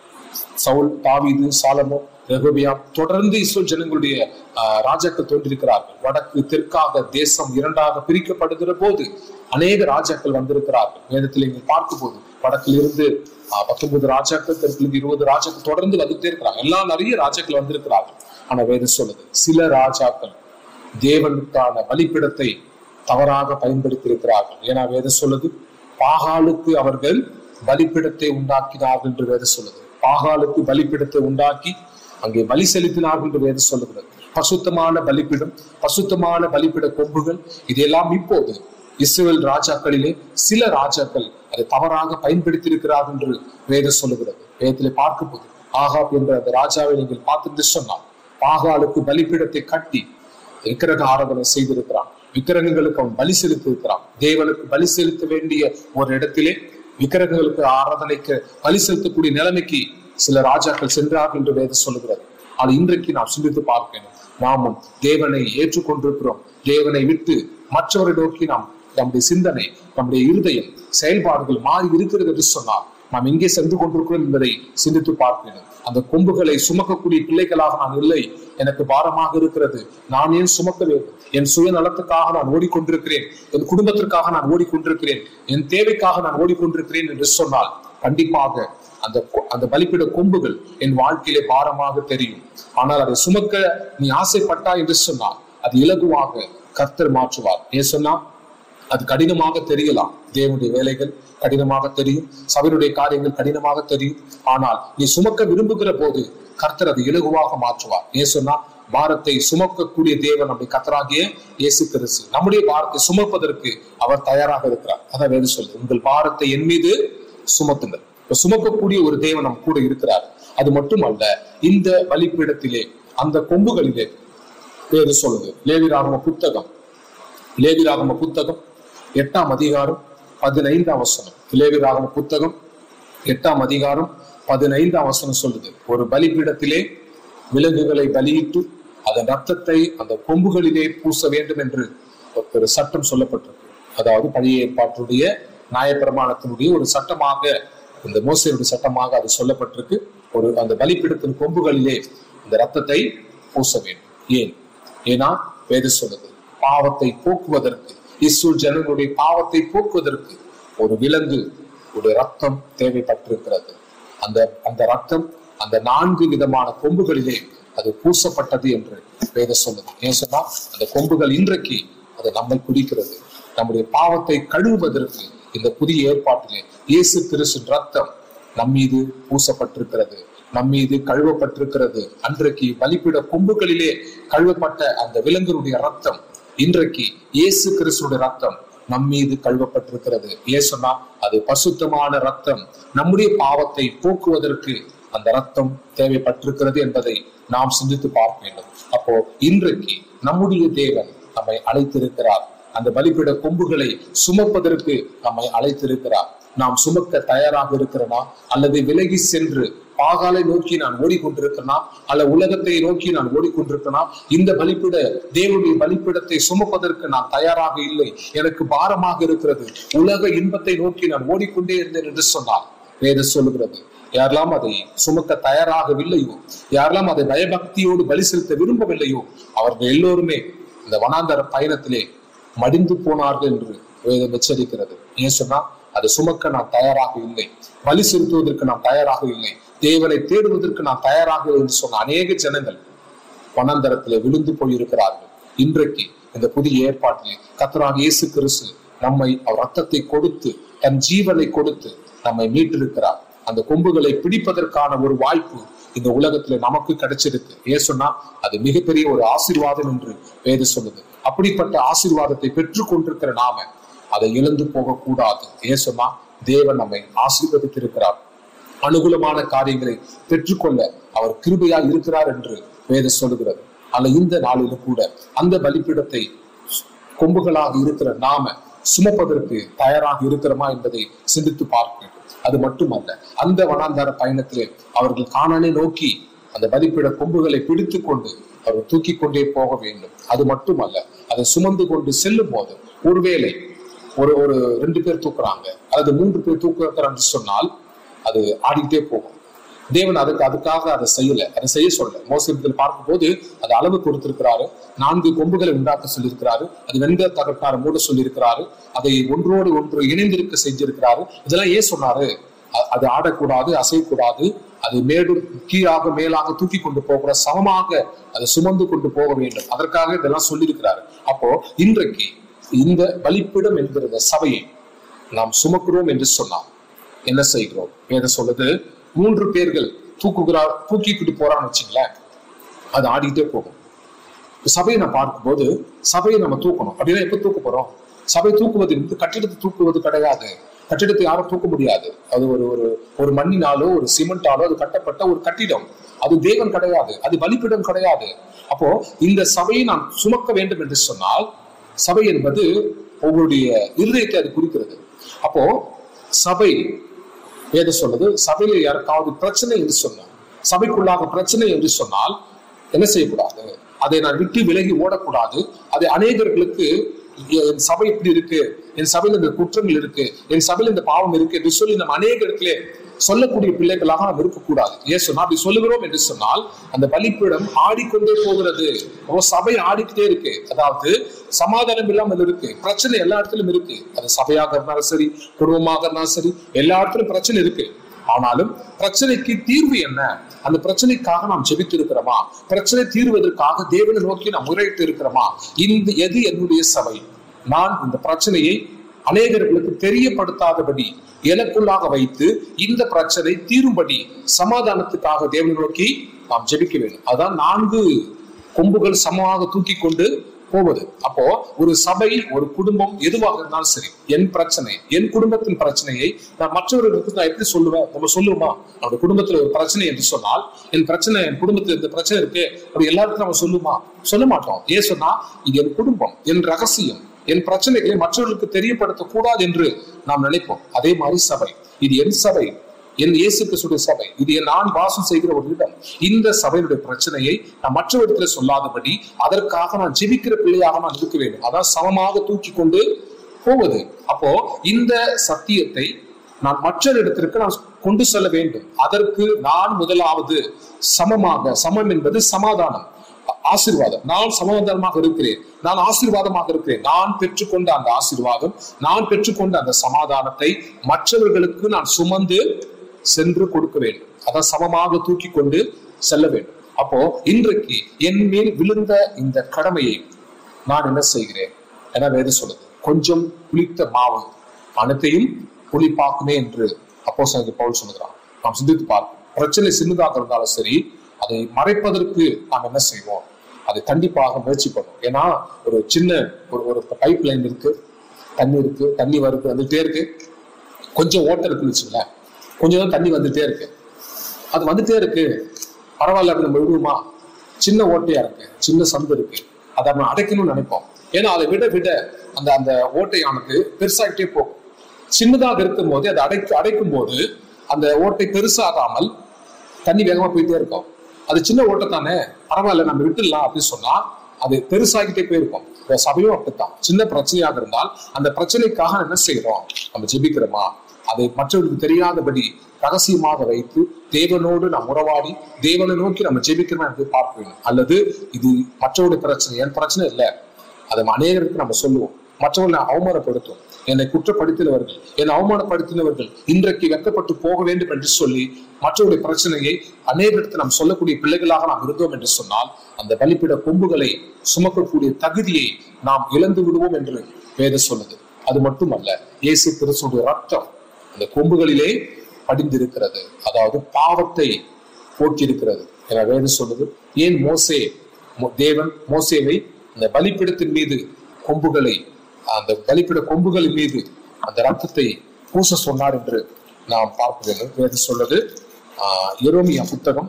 சவுல் தாவீது சாலமோ ரெகோபியாம் தொடர்ந்து இஸ்ரேல் ஜனங்களுடைய ஆஹ், ராஜாக்கள் தோன்றியிருக்கிறார்கள் வடக்கு தெற்காக தேசம் இரண்டாக பிரிக்கப்படுகிற போது அநேக ராஜாக்கள் வந்திருக்கிறார்கள் வேதத்தில் நீங்கள் பார்க்கும்போது வடக்கில் இருந்து ஆஹ், பத்தொன்பது ராஜாக்கள் தெற்கிலிருந்து இருபது ராஜாக்கள் தொடர்ந்து வந்துட்டே இருக்கிறாங்க எல்லாம் நிறைய ராஜாக்கள் வந்திருக்கிறார்கள் ஆனா வேதம் சொல்லுது சில ராஜாக்கள் தேவனுக்கான பலிப்பிடத்தை தவறாக பயன்படுத்தி இருக்கிறார்கள் ஏன்னா வேதம் சொல்லுது பாகாலுக்கு அவர்கள் பலிப்பிடத்தை உண்டாக்கினார்கள் என்று வேதம் சொல்லுது பாகாலுக்கு பலிப்பிடத்தை உண்டாக்கி அங்கே பலி செலுத்தினார்கள் என்று வேதம் சொல்லுகிறது பசுத்தமான பலிப்பிடம் பசுத்தமான பலிப்பிட கொம்புகள் இதெல்லாம் இப்போது இஸ்ரேல் ராஜாக்களிலே சில ராஜாக்கள் அதை தவறாக பயன்படுத்தி இருக்கிறார்கள் என்று வேதம் சொல்லுகிறது வேதத்திலே பார்க்கும்போது ஆகாப் என்ற அந்த ராஜாவை நீங்கள் பார்த்துட்டு சொன்னால் பாகாலுக்கு பலிப்பிடத்தை கட்டி விக்கிரக ஆராதனை செய்திருக்கிறான் விக்கிரகங்களுக்கு அவன் பலி செலுத்தி இருக்கிறான் தேவனுக்கு பலி செலுத்த வேண்டிய ஒரு இடத்திலே விக்கிரகங்களுக்கு ஆராதனைக்கு பலி செலுத்தக்கூடிய நிலைமைக்கு சில ராஜாக்கள் சென்றார்கள் என்று வேதம் சொல்லுகிறது ஆனால் இன்றைக்கு நாம் சிந்தித்து பார்க்கணும் நாமும் தேவனை ஏற்றுக்கொண்டிருக்கிறோம் தேவனை விட்டு மற்றவரை நோக்கி நாம் நம்முடைய சிந்தனை நம்முடைய இருதயம் செயல்பாடுகள் மாறி இருக்கிறது என்று சொன்னால் நாம் எங்கே சென்று கொண்டிருக்கிறோம் என்பதை சிந்தித்து பார்க்கணும் அந்த கொம்புகளை சுமக்கக்கூடிய பிள்ளைகளாக நான் இல்லை எனக்கு பாரமாக இருக்கிறது நான் ஏன் சுமக்க வேண்டும் என் சுயநலத்துக்காக நான் ஓடிக்கொண்டிருக்கிறேன் என் குடும்பத்திற்காக நான் ஓடிக்கொண்டிருக்கிறேன் என் தேவைக்காக நான் ஓடிக்கொண்டிருக்கிறேன் என்று சொன்னால் கண்டிப்பாக அந்த கொ- அந்த பலிப்பிட கொம்புகள் என் வாழ்க்கையிலே பாரமாக தெரியும் ஆனால் அதை சுமக்க நீ ஆசைப்பட்டா என்று சொன்னால் அது இலகுவாக கர்த்தர் மாற்றுவார் ஏன் சொன்னா அது கடினமாக தெரியலாம் தேவனுடைய வேலைகள் கடினமாக தெரியும் சபையுடைய காரியங்கள் கடினமாக தெரியும் ஆனால் நீ சுமக்க விரும்புகிற போது கர்த்தர் அதை இலகுவாக மாற்றுவார் ஏன் சொன்னா பாரத்தை சுமக்கக்கூடிய தேவன் நம்முடைய கர்த்தராகிய இயேசு கிறிஸ்து நம்முடைய பாரத்தை சுமப்பதற்கு அவர் தயாராக இருக்கிறார் அதான் வேறு சொல்லு உங்கள் பாரத்தை என் மீது சுமத்துங்கள் இப்ப சுமக்கக்கூடிய ஒரு தேவன் நம் கூட இருக்கிறார் அது மட்டுமல்ல இந்த பலிப்பீடத்திலே அந்த கொம்புகளிலே வேறு சொல்லுது லேவிராகம புத்தகம் லேவிராகம புத்தகம் எட்டாம் அதிகாரம் பதினைந்தாம் வசனம் லேவிராகம புத்தகம் எட்டாம் அதிகாரம் பதினைந்தாம் வசனம் சொல்லுது ஒரு பலிபீடத்திலே விலங்குகளை பலியிட்டு அதன் ரத்தத்தை அந்த கொம்புகளிலே பூச வேண்டும் என்று ஒரு சட்டம் சொல்லப்பட்டிருக்கு அதாவது பழைய ஏற்பாட்டுடைய நியாயப்பிரமாணத்தினுடைய ஒரு சட்டமாக இந்த மோசையுடைய சட்டமாக அது சொல்லப்பட்டிருக்கு ஒரு அந்த பலிபீடத்தின் கொம்புகளிலே இந்த ரத்தத்தை பூச வேண்டும் ஏன் ஏன்னா வேத சொல்லுது பாவத்தை போக்குவதற்கு இஸ்ரேல் ஜனங்களுடைய பாவத்தை போக்குவதற்கு ஒரு விலங்கு ஒரு ரத்தம் தேவைப்பட்டிருக்கிறது அந்த அந்த ரத்தம் அந்த நான்கு விதமான கொம்புகளிலே அது பூசப்பட்டது என்று வேத சொல்லுது ஏன் சொன்னா அந்த கொம்புகள் இன்றைக்கு அது நம்மை குறிக்கிறது நம்முடைய பாவத்தை கழுவுவதற்கு இந்த புதிய ஏற்பாட்டிலே இயேசு கிறிஸ்து ரத்தம் நம் மீது பூசப்பட்டிருக்கிறது நம் மீது கழுவப்பட்டிருக்கிறது அன்றைக்கு பலிப்பிட கொம்புகளிலே கழுவப்பட்ட அந்த விலங்கினுடைய ரத்தம் இன்றைக்கு இயேசு கிறிஸ்துடைய ரத்தம் நம் மீது கழுவப்பட்டிருக்கிறது ஏன் சொன்னா அது பசுத்தமான ரத்தம் நம்முடைய பாவத்தை போக்குவதற்கு அந்த ரத்தம் தேவைப்பட்டிருக்கிறது என்பதை நாம் சிந்தித்து பார்க்க வேண்டும் அப்போ இன்றைக்கு நம்முடைய தேவன் நம்மை அழைத்திருக்கிறார் அந்த பலிப்பிட கொம்புகளை சுமப்பதற்கு நம்மை அழைத்திருக்கிறார் நாம் சுமக்க தயாராக இருக்கிறனா அல்லது விலகி சென்று பாகாலை நோக்கி நான் ஓடிக்கொண்டிருக்கிறனா அல்ல உலகத்தை நோக்கி நான் ஓடிக்கொண்டிருக்கிறனா இந்த பலிப்பிட தேவனுடைய பலிப்பிடத்தை சுமப்பதற்கு நான் தயாராக இல்லை எனக்கு பாரமாக இருக்கிறது உலக இன்பத்தை நோக்கி நான் ஓடிக்கொண்டே இருந்தேன் என்று சொன்னால் வேத சொல்லுகிறது யாரெல்லாம் அதை சுமக்க தயாராகவில்லையோ யாரெல்லாம் அதை பயபக்தியோடு பலி செலுத்த விரும்பவில்லையோ அவர்கள் எல்லோருமே இந்த வனாந்தர பயணத்திலே மடிந்து போனார்கள் என்று வேதம் எச்சரிக்கிறது ஏன் சொன்னா அதை சுமக்க நான் தயாராக இல்லை பலி செலுத்துவதற்கு நான் தயாராக இல்லை தேவனை தேடுவதற்கு நான் தயாராக இல்லை என்று சொன்ன அநேக ஜனங்கள் வனாந்தரத்திலே விழுந்து போயிருக்கிறார்கள் இன்றைக்கு இந்த புதிய ஏற்பாட்டிலே கத்தராக இயேசு கிறிஸ்து நம்மை அவர் ரத்தத்தை கொடுத்து தன் ஜீவனை கொடுத்து நம்மை மீட்டிருக்கிறார் அந்த கொம்புகளை பிடிப்பதற்கான ஒரு வாய்ப்பு இந்த உலகத்துல நமக்கு கிடைச்சிருக்கு ஏன் சொன்னா அது மிகப்பெரிய ஒரு ஆசீர்வாதம் என்று வேத சொல்லுது அப்படிப்பட்ட ஆசீர்வாதத்தை பெற்றுக் கொண்டிருக்கிற நாம அதை இழந்து போக கூடாது ஏன் சொன்னா தேவன் நம்மை ஆசீர்வதித்திருக்கிறார் அனுகூலமான காரியங்களை பெற்றுக்கொள்ள அவர் கிருபையா இருக்கிறார் என்று வேத சொல்லுகிறது அல்ல இந்த நாளிலும் கூட அந்த பலிப்பீடத்தை கொம்புகளாக இருக்கிற நாம சுமப்பதற்கு தயாராக இருக்கிறோமா என்பதை சிந்தித்து பார்க்க வேண்டும் அது மட்டுமல்ல அந்த வனாந்தார பயணத்திலே அவர்கள் காணானை நோக்கி அந்த பலிப்பிட கொம்புகளை பிடித்து கொண்டு அவர் தூக்கி கொண்டே போக வேண்டும் அது மட்டுமல்ல அதை சுமந்து கொண்டு செல்லும் போது ஒருவேளை ஒரு ஒரு ரெண்டு பேர் தூக்குறாங்க அல்லது மூன்று பேர் தூக்குறாங்கன்னு சொன்னால் அது ஆடிக்கிட்டே போகும் தேவன் அதுக்கு அதுக்காக அதை செய்யல அதை செய்ய சொல்லல மோசத்தில் பார்க்கும்போது அது அளவு கொடுத்திருக்கிறாரு நான்கு கொம்புகளை உண்டாக்க சொல்லியிருக்கிறாரு அது வெண்க தகட்டார மூட சொல்லியிருக்கிறாரு அதை ஒன்றோடு ஒன்று இணைந்திருக்க செஞ்சிருக்கிறாரு இதெல்லாம் ஏன் சொன்னாரு அ- அது ஆடக்கூடாது அசையக்கூடாது அது மேடு கீழாக மேலாக தூக்கி கொண்டு போகிற சமமாக அதை சுமந்து கொண்டு போக வேண்டும் அதற்காக இதெல்லாம் சொல்லியிருக்கிறாரு அப்போ இன்றைக்கு இந்த பலிப்பிடம் என்கிற இந்த சபையை நாம் சுமக்கிறோம் என்று சொன்னால் என்ன செய்கிறோம் வேத சொல்லுது மூன்று பேர்கள் தூக்குகிறார் தூக்கிக்கிட்டு போறான்னு வச்சுங்களேன் அது ஆடிட்டே போகும் இப்ப சபையை நான் பார்க்கும்போது சபையை நம்ம தூக்கணும் அப்படின்னா எப்ப தூக்க போறோம் சபை தூக்குவது வந்து கட்டிடத்தை தூக்குவது கிடையாது கட்டிடத்தை யாரும் தூக்க முடியாது அது ஒரு ஒரு ஒரு மண்ணினாலோ ஒரு சிமெண்டாலோ அது கட்டப்பட்ட ஒரு கட்டிடம் அது தேவன் கிடையாது அது பலிப்பிடம் கிடையாது அப்போ இந்த சபையை நான் சுமக்க வேண்டும் என்று சொன்னால் சபை என்பது உங்களுடைய இருதயத்தை அது குறிக்கிறது அப்போ சபை வேத சொல்லுது சபையில யாருக்காவது பிரச்சனை என்று சொன்னார் சபைக்குள்ளாக பிரச்சனை என்று சொன்னால் என்ன செய்யக்கூடாது அதை நான் விட்டு விலகி ஓடக்கூடாது அதை அநேகர்களுக்கு என் சபை இப்படி இருக்கு என் சபையில இந்த குற்றங்கள் இருக்கு என் சபையில இந்த பாவம் இருக்கு என்று சொல்லி நம்ம அநேக இடத்துல சொல்லக்கூடிய பிள்ளைகளாக நாம் இருக்கக்கூடாது ஏன் சொன்னா அப்படி சொல்லுகிறோம் என்று சொன்னால் அந்த பலிப்பீடம் ஆடிக்கொண்டே போகிறது அப்போ சபை ஆடிக்கிட்டே இருக்கு அதாவது சமாதானம் இல்லாமல் இருக்கு பிரச்சனை எல்லா இடத்திலும் இருக்கு அது சபையாக இருந்தாலும் சரி குடும்பமாக இருந்தாலும் சரி எல்லா இடத்திலும் பிரச்சனை இருக்கு ஆனாலும் பிரச்சனைக்கு தீர்வு என்ன அந்த பிரச்சனைக்காக நாம் ஜெபித்து இருக்கிறோமா பிரச்சனை தீர்வதற்காக தேவனை நோக்கி நாம் முறையிட்டு இருக்கிறோமா இந்த எது என்னுடைய சபை நான் இந்த பிரச்சனையை அநேகர்களுக்கு தெரியப்படுத்தாதபடி எனக்குள்ளாக வைத்து இந்த பிரச்சனை தீரும்படி சமாதானத்துக்காக தேவனை நோக்கி நாம் ஜெபிக்க வேண்டும் அதான் நான்கு கொம்புகள் சமமாக தூக்கி கொண்டு போவது அப்போ ஒரு சபை ஒரு குடும்பம் எதுவாக இருந்தாலும் சரி என் பிரச்சனை என் குடும்பத்தின் பிரச்சனையை நான் மற்றவர்களுக்கு நான் எப்படி சொல்லுவேன் நம்ம சொல்லுவோமா நம்முடைய குடும்பத்துல ஒரு பிரச்சனை என்று சொன்னால் என் பிரச்சனை என் குடும்பத்துல இந்த பிரச்சனை இருக்கு அப்படி எல்லாருக்கும் நம்ம சொல்லுமா சொல்ல மாட்டோம் ஏன் சொன்னா இது என் குடும்பம் என் ரகசியம் என் பிரச்சனைகளை மற்றவர்களுக்கு தெரியப்படுத்த கூடாது என்று நாம் நினைப்போம் அதே மாதிரி சபை இது என் சபை என் இயேசு கிறிஸ்துடைய சபை இது என் நான் வாசம் செய்கிற ஒரு இடம் இந்த சபையினுடைய பிரச்சனையை நான் மற்றவரிடத்துல சொல்லாதபடி அதற்காக நான் ஜெபிக்கிற பிள்ளையாக நான் இருக்க வேண்டும் அதான் சமமாக தூக்கி கொண்டு போவது அப்போ இந்த சத்தியத்தை நான் மற்ற இடத்திற்கு நான் கொண்டு செல்ல வேண்டும் அதற்கு நான் முதலாவது சமமாக சமம் என்பது சமாதானம் ஆசீர்வாதம் நான் சமாதானமாக இருக்கிறேன் நான் ஆசீர்வாதமாக இருக்கிறேன் நான் பெற்றுக்கொண்ட அந்த ஆசீர்வாதம் நான் பெற்றுக்கொண்ட அந்த சமாதானத்தை மற்றவர்களுக்கு நான் சுமந்து சென்று கொடுக்க வேண்டும் அதான் சமமாக தூக்கி கொண்டு செல்ல வேண்டும் அப்போ இன்றைக்கு என் மேல் விழுந்த இந்த கடமையை நான் என்ன செய்கிறேன் என வேறு சொல்லுது கொஞ்சம் புளித்த மாவு அனைத்தையும் புளிப்பாக்குமே என்று அப்போ பவுல் சொல்லுகிறான் நாம் சிந்தித்து பார்ப்போம் பிரச்சனை சின்னதாக இருந்தாலும் சரி அதை மறைப்பதற்கு நாம் என்ன செய்வோம் அதை கண்டிப்பாக முயற்சி பண்ணுவோம் ஏன்னா ஒரு சின்ன ஒரு ஒரு பைப் லைன் இருக்கு தண்ணி இருக்கு தண்ணி வருது வந்துட்டே இருக்கு கொஞ்சம் ஓட்டம் இருக்குன்னு வச்சுங்களேன் கொஞ்சம் தான் தண்ணி வந்துட்டே இருக்கு அது வந்துட்டே இருக்கு பரவாயில்ல அப்படி நம்ம விடுவோமா சின்ன ஓட்டையா இருக்கு சின்ன சந்து இருக்கு அதை நம்ம அடைக்கணும்னு நினைப்போம் ஏன்னா அதை விட விட அந்த அந்த ஓட்டையானது பெருசாகிட்டே போகும் சின்னதாக இருக்கும் போது அதை அடைக்க அடைக்கும் போது அந்த ஓட்டை பெருசாகாமல் தண்ணி வேகமா போயிட்டே இருக்கும் அது சின்ன ஓட்டை தானே பரவாயில்ல நம்ம விட்டுடலாம் அப்படின்னு சொன்னா அது பெருசாகிட்டே போயிருக்கும் இந்த சபையும் அப்படித்தான் சின்ன பிரச்சனையாக இருந்தால் அந்த பிரச்சனைக்காக என்ன செய்யறோம் நம்ம ஜெபிக்கிறோமா அதை மற்றவர்களுக்கு தெரியாதபடி ரகசியமாக வைத்து தேவனோடு நாம் உறவாடி தேவனை நோக்கி நம்ம ஜெபிக்கிறோம் என்று பார்க்க வேண்டும் அல்லது இது மற்றவருடைய பிரச்சனை என் பிரச்சனை இல்லை அதை அநேகருக்கு நம்ம சொல்லுவோம் மற்றவர்களை அவமானப்படுத்தும் என்னை குற்றப்படுத்தினவர்கள் என்னை அவமானப்படுத்தினவர்கள் இன்றைக்கு வெக்கப்பட்டு போக வேண்டும் என்று சொல்லி மற்றவருடைய பிரச்சனையை அநேகருக்கு நாம் சொல்லக்கூடிய பிள்ளைகளாக நாம் இருந்தோம் என்று சொன்னால் அந்த பலிப்பிட கொம்புகளை சுமக்கக்கூடிய தகுதியை நாம் இழந்து விடுவோம் என்று வேத சொல்லுது அது மட்டுமல்ல இயேசு கிறிஸ்துடைய ரத்தம் அந்த கொம்புகளிலே படிந்திருக்கிறது அதாவது பாவத்தை போக்கியிருக்கிறது என வேதம் சொல்லுது ஏன் மோசே மோ- தேவன் மோசேவை அந்த பலிப்பிடத்தின் மீது கொம்புகளை அந்த பலிப்பிட கொம்புகளின் மீது அந்த ரத்தத்தை பூச சொன்னார் என்று நாம் பார்க்க வேண்டும் வேதம் சொல்லுது ஆஹ் எரோமியா புத்தகம்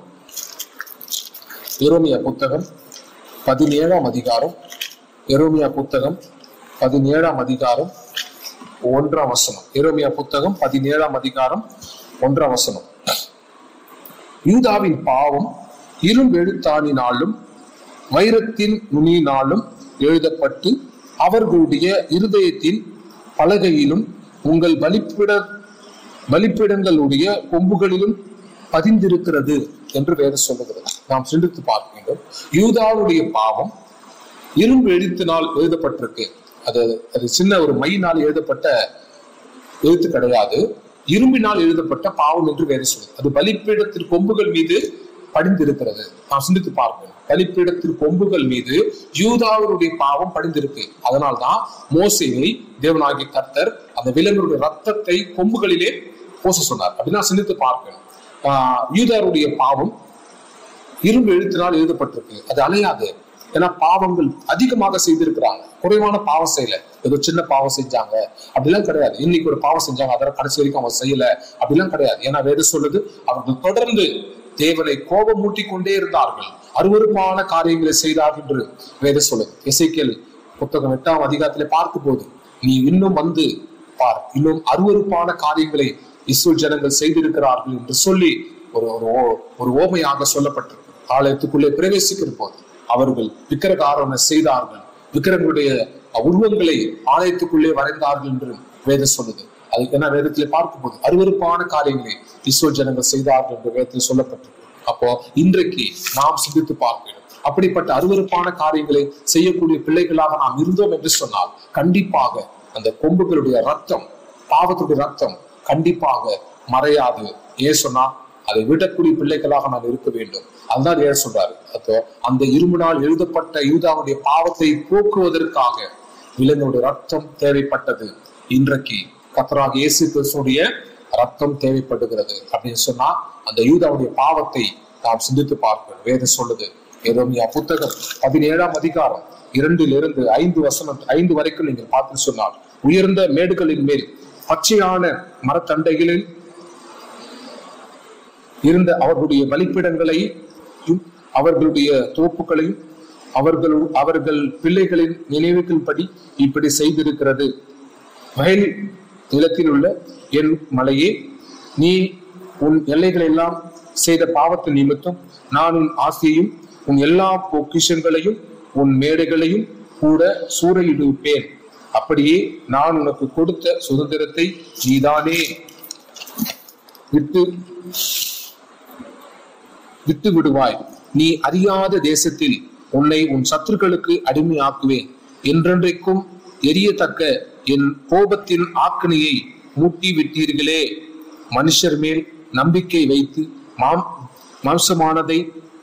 எரோமியா புத்தகம் பதினேழாம் அதிகாரம் எரோமியா புத்தகம் பதினேழாம் அதிகாரம் ஒன்றாம் வசனம் எரோமியா புத்தகம் பதினேழாம் அதிகாரம் ஒன்றாம் வசனம் யூதாவின் பாவம் இரும்பெழுத்தாணினாலும் வைரத்தின் நுனியினாலும் எழுதப்பட்டு அவர்களுடைய இருதயத்தின் பலகையிலும் உங்கள் பலிப்பிட பலிப்பிடங்களுடைய கொம்புகளிலும் பதிந்திருக்கிறது என்று வேதம் சொல்லுகிறது நாம் சிந்தித்து பார்க்க வேண்டும் யூதாவுடைய பாவம் இரும்பு எழுத்தினால் எழுதப்பட்டிருக்கு அது அது சின்ன ஒரு மையினால் எழுதப்பட்ட எழுத்து கிடையாது இரும்பினால் எழுதப்பட்ட பாவம் என்று வேற சொல்லுது அது பலிப்பீடத்தின் கொம்புகள் மீது படிந்திருக்கிறது நாம் சிந்தித்து பார்ப்போம் பலிப்பீடத்தின் கொம்புகள் மீது யூதாவருடைய பாவம் படிந்திருக்கு அதனால்தான் மோசையை தேவனாகிய கர்த்தர் அந்த விலங்குடைய ரத்தத்தை கொம்புகளிலே பூச சொன்னார் அப்படின்னா சிந்தித்து பார்க்கணும் ஆஹ் யூதாருடைய பாவம் இரும்பு எழுத்தினால் எழுதப்பட்டிருக்கு அது அலையாது ஏன்னா பாவங்கள் அதிகமாக செய்திருக்கிறாங்க குறைவான பாவம் செய்யல ஏதோ சின்ன பாவம் செஞ்சாங்க அப்படிலாம் கிடையாது இன்னைக்கு ஒரு பாவம் செஞ்சாங்க அதெல்லாம் கடைசி வரைக்கும் அவங்க செய்யல அப்படிலாம் கிடையாது ஏன்னா வேதம் சொல்லுது அவர்கள் தொடர்ந்து தேவனை கோபம் மூட்டி கொண்டே இருந்தார்கள் அருவருப்பான காரியங்களை செய்தார்கள் என்று வேதம் சொல்லுது இசைக்கேல் புத்தகம் எட்டாம் அதிகாரத்திலே பார்க்கும் போது நீ இன்னும் வந்து பார் இன்னும் அருவருப்பான காரியங்களை இஸ்ரேல் ஜனங்கள் செய்திருக்கிறார்கள் என்று சொல்லி ஒரு ஒரு ஓ- ஒரு ஓமையாக சொல்லப்பட்டிருக்கு ஆலயத்துக்குள்ளே பிரவேசிக்கிற போது அவர்கள் விக்கிரகாரண செய்தார்கள் விக்கிரங்களுடைய உருவங்களை ஆலயத்துக்குள்ளே வரைந்தார்கள் என்று வேதம் சொல்லுது அது என்ன வேதத்திலே பார்க்கும்போது அருவருப்பான காரியங்களை இஸ்ரேல் ஜனங்கள் செய்தார்கள் என்று வேதத்தில் சொல்லப்பட்டிருக்கு அப்போ இன்றைக்கு நாம் சிந்தித்து பார்க்கணும் அப்படிப்பட்ட அருவருப்பான காரியங்களை செய்யக்கூடிய பிள்ளைகளாக நாம் இருந்தோம் என்று சொன்னால் கண்டிப்பாக அந்த கொம்புகளுடைய ரத்தம் பாவத்துடைய ரத்தம் கண்டிப்பாக மறையாது ஏன் சொன்னா அதை விடக்கூடிய பிள்ளைகளாக நாம் இருக்க வேண்டும் அதுதான் ஏன் சொல்றாரு அப்போ அந்த இரும்பினால் எழுதப்பட்ட யூதாவுடைய பாவத்தை போக்குவதற்காக விலங்குடைய ரத்தம் தேவைப்பட்டது இன்றைக்கு கத்தராக இயேசு கிறிஸ்துடைய ரத்தம் தேவைப்படுகிறது அப்படின்னு சொன்னா அந்த யூதாவுடைய பாவத்தை நாம் சிந்தித்து பார்க்கணும் வேதம் சொல்லுது எரோமியா புத்தகம் பதினேழாம் அதிகாரம் இரண்டிலிருந்து ஐந்து வசனம் ஐந்து வரைக்கும் நீங்கள் பார்த்து சொன்னால் உயர்ந்த மேடுகளின் மேல் பச்சையான மரத்தண்டைகளில் இருந்த அவர்களுடைய பலிப்பிடங்களையும் அவர்களுடைய தோப்புகளையும் அவர்கள் அவர்கள் பிள்ளைகளின் நினைவுகளின்படி இப்படி செய்திருக்கிறது வயல் நிலத்தில் உள்ள என் மலையே நீ உன் எல்லைகள் எல்லாம் செய்த பாவத்தின் நிமித்தம் நான் உன் ஆசையையும் உன் எல்லா பொக்கிஷங்களையும் உன் மேடைகளையும் கூட சூறையிடுப்பேன் அப்படியே நான் உனக்கு கொடுத்த சுதந்திரத்தை நீதானே விட்டு விட்டு விடுவாய் நீ அறியாத தேசத்தில் உன்னை உன் சத்துருக்களுக்கு அடிமையாக்குவேன் என்றென்றைக்கும் எரியத்தக்க என் கோபத்தின் ஆக்கினையை மூட்டி விட்டீர்களே மனுஷர் மேல் நம்பிக்கை வைத்து மாம் மாம்சமானதை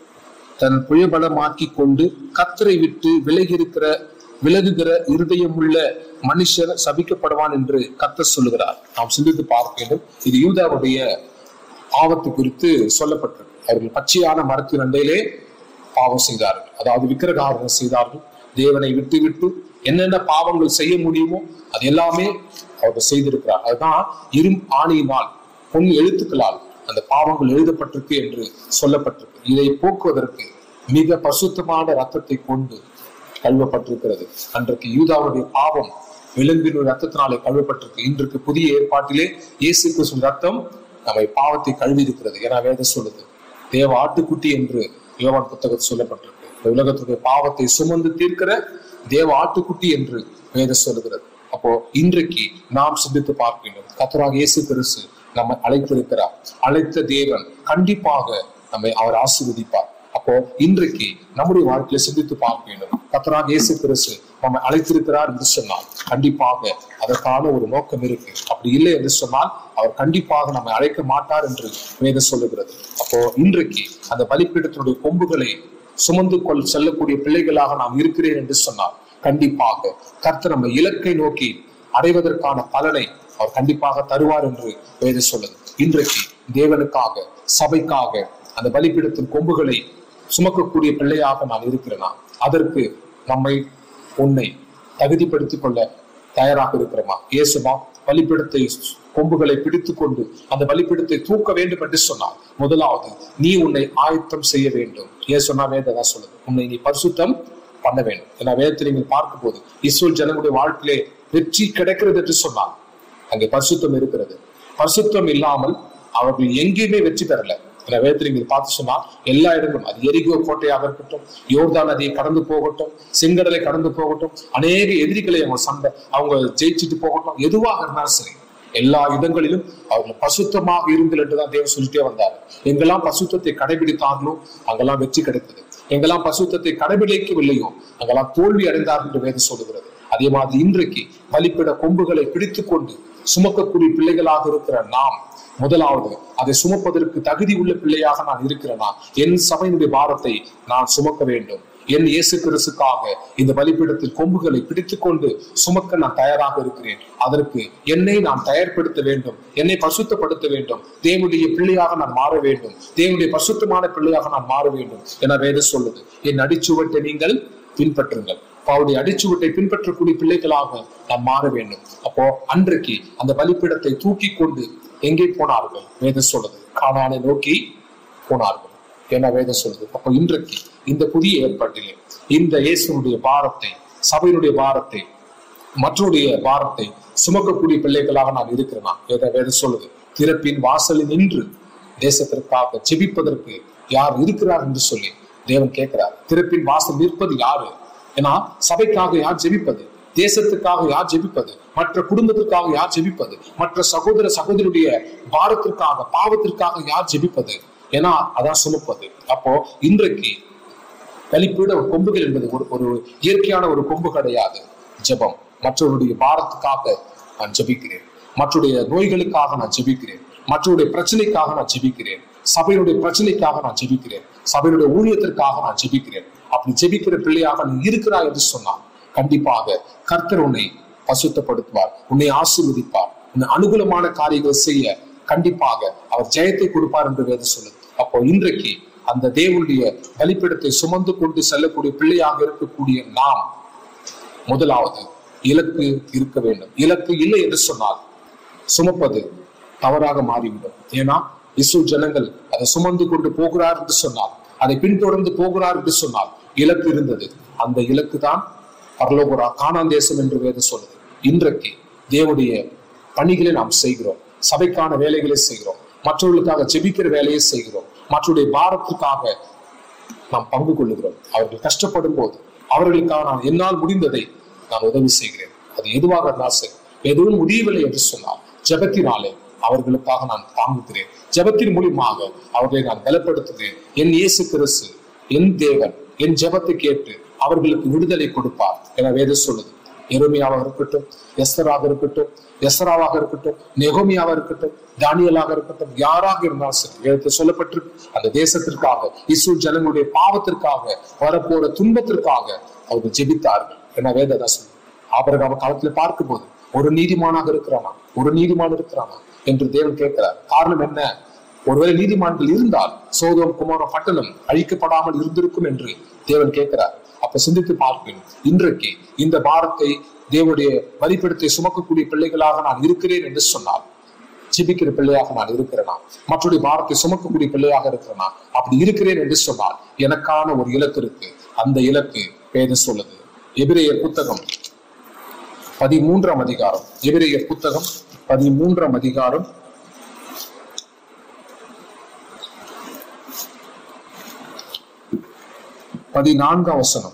தன் புயபலமாக்கி கொண்டு கத்தரை விட்டு விலகியிருக்கிற விலகுகிற இருதயமுள்ள மனுஷர் சபிக்கப்படுவான் என்று கத்தர் சொல்லுகிறார் நாம் சிந்தித்து பார்க்க வேண்டும் இது யூதாவுடைய பாவத்து குறித்து சொல்லப்பட்டிருக்கு அவர்கள் பச்சையான மரத்தின் அண்டையிலே பாவம் செய்தார்கள் அதாவது விக்கிரகாரணம் செய்தார்கள் தேவனை விட்டு விட்டு என்னென்ன பாவங்கள் செய்ய முடியுமோ அது எல்லாமே அவர்கள் செய்திருக்கிறார் அதுதான் இரும் ஆணையினால் பொன் எழுத்துக்களால் அந்த பாவங்கள் எழுதப்பட்டிருக்கு என்று சொல்லப்பட்டிருக்கு இதை போக்குவதற்கு மிக பசுத்தமான ரத்தத்தை கொண்டு கழுவப்பட்டிருக்கிறது அன்றைக்கு யூதாவுடைய பாவம் விலங்கின் ரத்தத்தினாலே கழுவப்பட்டிருக்கு இன்றைக்கு புதிய ஏற்பாட்டிலே இயேசு கிறிஸ்துவின் ரத்தம் நம்மை பாவத்தை கழுவி இருக்கிறது என வேதம் சொல்லுது தேவ ஆட்டுக்குட்டி என்று யோவான் புத்தகத்தில் சொல்லப்பட்டிருக்கு இந்த உலகத்துடைய பாவத்தை சுமந்து தீர்க்கிற தேவ ஆட்டுக்குட்டி என்று வேதம் சொல்லுகிறது அப்போ இன்றைக்கு நாம் சிந்தித்து பார்க்க வேண்டும் கத்தராக இயேசு கிறிஸ்து நம்மை அழைத்திருக்கிறார் அழைத்த தேவன் கண்டிப்பாக நம்மை அவர் ஆசீர்வதிப்பார் அப்போ இன்றைக்கு நம்முடைய வாழ்க்கையில சிந்தித்து பார்க்க வேண்டும் கத்தராக இயேசு கிறிஸ்து நம்மை அழைத்திருக்கிறார் என்று சொன்னால் கண்டிப்பாக அதற்கான ஒரு நோக்கம் இருக்கு அப்படி இல்லை என்று சொன்னால் அவர் கண்டிப்பாக நம்மை அழைக்க மாட்டார் என்று வேதம் சொல்லுகிறது அப்போ இன்றைக்கு அந்த பலிப்பீடத்தினுடைய கொம்புகளை சுமந்து கொள் செல்லக்கூடிய பிள்ளைகளாக நாம் இருக்கிறேன் என்று சொன்னால் கண்டிப்பாக கர்த்தர் நம்ம இலக்கை நோக்கி அடைவதற்கான பலனை அவர் கண்டிப்பாக தருவார் என்று வேதம் சொல்லுது இன்றைக்கு தேவனுக்காக சபைக்காக அந்த பலிப்பீடத்தின் கொம்புகளை சுமக்கக்கூடிய பிள்ளையாக நான் இருக்கிறேனா அதற்கு நம்மை உன்னை தகுதிப்படுத்திக் கொள்ள தயாராக இருக்கிறோமா இயேசுமா பலிப்பீடத்தை கொம்புகளை பிடித்துக் கொண்டு அந்த பலிப்பீடத்தை தூக்க வேண்டும் என்று சொன்னார் முதலாவது நீ உன்னை ஆயத்தம் செய்ய வேண்டும் ஏன் சொன்னா வேதம் சொல்லுது உன்னை நீ பரிசுத்தம் பண்ண வேண்டும் ஏன்னா வேதத்தை நீங்கள் பார்க்கும் போது இஸ்ரோல் ஜனங்களுடைய வாழ்க்கையிலே வெற்றி கிடைக்கிறது என்று சொன்னார் அங்கே பரிசுத்தம் இருக்கிறது பரிசுத்தம் இல்லாமல் அவர்கள் எங்கேயுமே வெற்றி பெறல இந்த வேதத்தில் நீங்கள் பார்த்து சொன்னா எல்லா இடங்களும் அது எரிகோ கோட்டையாக இருக்கட்டும் யோர்தான் நதியை கடந்து போகட்டும் செங்கடலை கடந்து போகட்டும் அநேக எதிரிகளை அவங்க சண்டை அவங்க ஜெயிச்சுட்டு போகட்டும் எதுவாக இருந்தாலும் சரி எல்லா இடங்களிலும் அவர்கள் பசுத்தமாக இருங்கள் என்றுதான் தேவன் சொல்லிட்டே வந்தார் எங்கெல்லாம் பசுத்தத்தை கடைபிடித்தார்களோ அங்கெல்லாம் வெற்றி கிடைத்தது எங்கெல்லாம் பசுத்தத்தை கடைபிடிக்கவில்லையோ அங்கெல்லாம் தோல்வி அடைந்தார்கள் என்று வேதம் சொல்லுகிறது அதே மாதிரி இன்றைக்கு பலிப்பிட கொம்புகளை பிடித்துக் கொண்டு சுமக்கக்கூடிய பிள்ளைகளாக இருக்கிற நாம் முதலாவது அதை சுமப்பதற்கு தகுதி உள்ள பிள்ளையாக நான் இருக்கிறேனா என் சபையினுடைய பாரத்தை நான் சுமக்க வேண்டும் என் இயேசு கிறிஸ்துக்காக இந்த பலிபீடத்தில் கொம்புகளை பிடித்துக் கொண்டு சுமக்க நான் தயாராக இருக்கிறேன் அதற்கு என்னை நான் தயார்படுத்த வேண்டும் என்னை பசுத்தப்படுத்த வேண்டும் தேவனுடைய பிள்ளையாக நான் மாற வேண்டும் தேவனுடைய பசுத்தமான பிள்ளையாக நான் மாற வேண்டும் என வேதம் சொல்லுது என் அடிச்சுவட்டை நீங்கள் பின்பற்றுங்கள் அவருடைய அடிச்சுவட்டை பின்பற்றக்கூடிய பிள்ளைகளாக நாம் மாற வேண்டும் அப்போ அன்றைக்கு அந்த பலிப்பீடத்தை தூக்கி கொண்டு எங்கே போனார்கள் வேதம் சொல்லுது கானானை நோக்கி போனார்கள் என வேதம் சொல்லுது அப்போ இன்றைக்கு இந்த புதிய ஏற்பாட்டிலே இந்த இயேசுனுடைய பாரத்தை சபையினுடைய பாரத்தை மற்றவருடைய பாரத்தை சுமக்கக்கூடிய பிள்ளைகளாக நான் இருக்கிறேனா வேத வேதம் சொல்லுது திறப்பின் வாசலில் நின்று தேசத்திற்காக ஜெபிப்பதற்கு யார் இருக்கிறார் என்று சொல்லி தேவன் கேட்கிறார் திறப்பின் வாசல் நிற்பது யாரு ஏன்னா சபைக்காக யார் ஜெபிப்பது தேசத்துக்காக யார் ஜெபிப்பது மற்ற குடும்பத்திற்காக யார் ஜெபிப்பது மற்ற சகோதர சகோதரியுடைய பாரத்திற்காக பாவத்திற்காக யார் ஜெபிப்பது ஏன்னா அதான் சுமப்பது அப்போ இன்றைக்கு வெளிப்பீட ஒரு கொம்புகள் என்பது ஒரு ஒரு இயற்கையான ஒரு கொம்பு கிடையாது ஜெபம் மற்றவருடைய பாரத்துக்காக நான் ஜெபிக்கிறேன் மற்றவருடைய நோய்களுக்காக நான் ஜெபிக்கிறேன் மற்றவருடைய பிரச்சனைக்காக நான் ஜெபிக்கிறேன் சபையினுடைய பிரச்சனைக்காக நான் ஜெபிக்கிறேன் சபையினுடைய ஊழியத்திற்காக நான் ஜெபிக்கிறேன் அப்படி ஜெபிக்கிற பிள்ளையாக நீ இருக்கிறாய் என்று சொன்னார் கண்டிப்பாக கர்த்தர் உன்னை பசுத்தப்படுத்துவார் உன்னை ஆசீர்வதிப்பார் உன்னை அனுகூலமான காரியங்களை செய்ய கண்டிப்பாக அவர் ஜெயத்தை கொடுப்பார் என்று வேதம் சொல்லுது அப்போ இன்றைக்கு அந்த தேவனுடைய பலிப்பிடத்தை சுமந்து கொண்டு செல்லக்கூடிய பிள்ளையாக இருக்கக்கூடிய நாம் முதலாவது இலக்கு இருக்க வேண்டும் இலக்கு இல்லை என்று சொன்னால் சுமப்பது தவறாக மாறிவிடும் ஏன்னா இஸ்ரோ ஜனங்கள் அதை சுமந்து கொண்டு போகிறார் என்று சொன்னால் அதை பின்தொடர்ந்து போகிறார் என்று சொன்னால் இலக்கு இருந்தது அந்த இலக்கு தான் பரலோகரா காணான் தேசம் என்று வேதம் சொல்லுது இன்றைக்கு தேவனுடைய பணிகளை நாம் செய்கிறோம் சபைக்கான வேலைகளை செய்கிறோம் மற்றவர்களுக்காக ஜெபிக்கிற வேலையை செய்கிறோம் மற்றவருடைய பாரத்திற்காக நாம் பங்கு கொள்ளுகிறோம் அவர்கள் கஷ்டப்படும் போது அவர்களுக்காக நான் என்னால் முடிந்ததை நான் உதவி செய்கிறேன் அது எதுவாக இருந்தால் சரி எதுவும் முடியவில்லை என்று சொன்னால் ஜெபத்தினாலே அவர்களுக்காக நான் தாங்குகிறேன் ஜெபத்தின் மூலியமாக அவர்களை நான் பலப்படுத்துகிறேன் என் இயேசு கிறிஸ்து என் தேவன் என் ஜெபத்தை கேட்டு அவர்களுக்கு விடுதலை கொடுப்பார் என வேதம் சொல்லுது எருமையாக இருக்கட்டும் எஸ்தராக இருக்கட்டும் எஸ்ராவாக இருக்கட்டும் நெகோமியாவாக இருக்கட்டும் தானியலாக இருக்கட்டும் யாராக இருந்தாலும் சரி வேதத்தில் சொல்லப்பட்டிருக்கு அந்த தேசத்திற்காக இஸ்ரோ ஜனங்களுடைய பாவத்திற்காக வரப்போற துன்பத்திற்காக அவர்கள் ஜெபித்தார்கள் என வேததாசன் ஆபரகாம காலத்துல பார்க்கும்போது ஒரு நீதிமானாக இருக்கிறானா ஒரு நீதிமான் இருக்கிறானா என்று தேவன் கேட்கிறார் காரணம் என்ன ஒருவேளை நீதிமான்கள் இருந்தால் சோதம் குமாரம் பட்டணம் அழிக்கப்படாமல் இருந்திருக்கும் என்று தேவன் கேட்கிறார் அப்ப சிந்தித்து பார்ப்பேன் இன்றைக்கு இந்த பாரத்தை தேவனுடைய மதிப்பிடத்தை சுமக்கக்கூடிய பிள்ளைகளாக நான் இருக்கிறேன் என்று சொன்னால் ஜிபிக்கிற பிள்ளையாக நான் இருக்கிறேனா மற்றொரு பாரத்தை சுமக்கக்கூடிய பிள்ளையாக இருக்கிறேனா அப்படி இருக்கிறேன் என்று சொன்னால் எனக்கான ஒரு இலக்கு இருக்கு அந்த இலக்கு பேத சொல்லுது எபிரேயர் புத்தகம் பதிமூன்றாம் அதிகாரம் எபிரேயர் புத்தகம் பதிமூன்றாம் அதிகாரம் பதினான்காம் வசனம்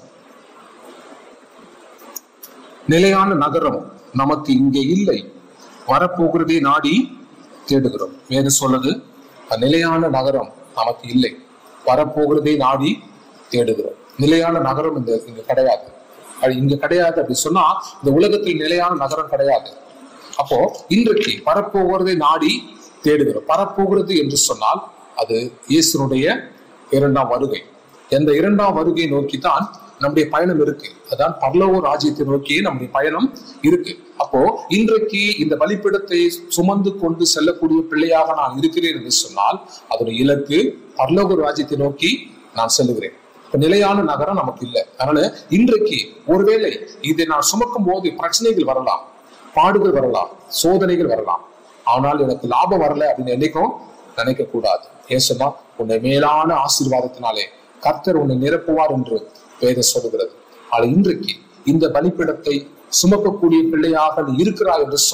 நிலையான நகரம் நமக்கு இங்கே இல்லை வரப்போகிறதே நாடி தேடுகிறோம் வேறு சொல்லுது நிலையான நகரம் நமக்கு இல்லை வரப்போகிறதே நாடி தேடுகிறோம் நிலையான நகரம் இந்த இங்க கிடையாது அது இங்க கிடையாது அப்படி சொன்னா இந்த உலகத்தில் நிலையான நகரம் கிடையாது அப்போ இன்றைக்கு வரப்போகிறதை நாடி தேடுகிறோம் வரப்போகிறது என்று சொன்னால் அது இயேசுனுடைய இரண்டாம் வருகை இந்த இரண்டாம் வருகை நோக்கி தான் நம்முடைய பயணம் இருக்கு அதான் பரலோக ராஜ்யத்தை நோக்கி நம்முடைய பயணம் இருக்கு அப்போ இன்றைக்கு இந்த பலிப்பிடத்தை சுமந்து கொண்டு செல்லக்கூடிய பிள்ளையாக நான் இருக்கிறேன் என்று சொன்னால் அதனுடைய இலக்கு பரலோக ராஜ்யத்தை நோக்கி நான் செல்லுகிறேன் இப்ப நிலையான நகரம் நமக்கு இல்லை அதனால இன்றைக்கு ஒருவேளை இதை நான் சுமக்கும் போது பிரச்சனைகள் வரலாம் பாடுகள் வரலாம் சோதனைகள் வரலாம் ஆனால் எனக்கு லாபம் வரல அப்படின்னு என்னைக்கும் நினைக்க கூடாது ஏன் சொன்னா உன்னை மேலான ஆசீர்வாதத்தினாலே கர்த்தர் உன்னை நிரப்புவார் என்று வேதம் சொல்லுகிறது ஆனால் இன்றைக்கு இந்த பலிப்பிடத்தை சுமக்கக்கூடிய பிள்ளையாக நீ இருக்கிறாய் என்று சொன்னால்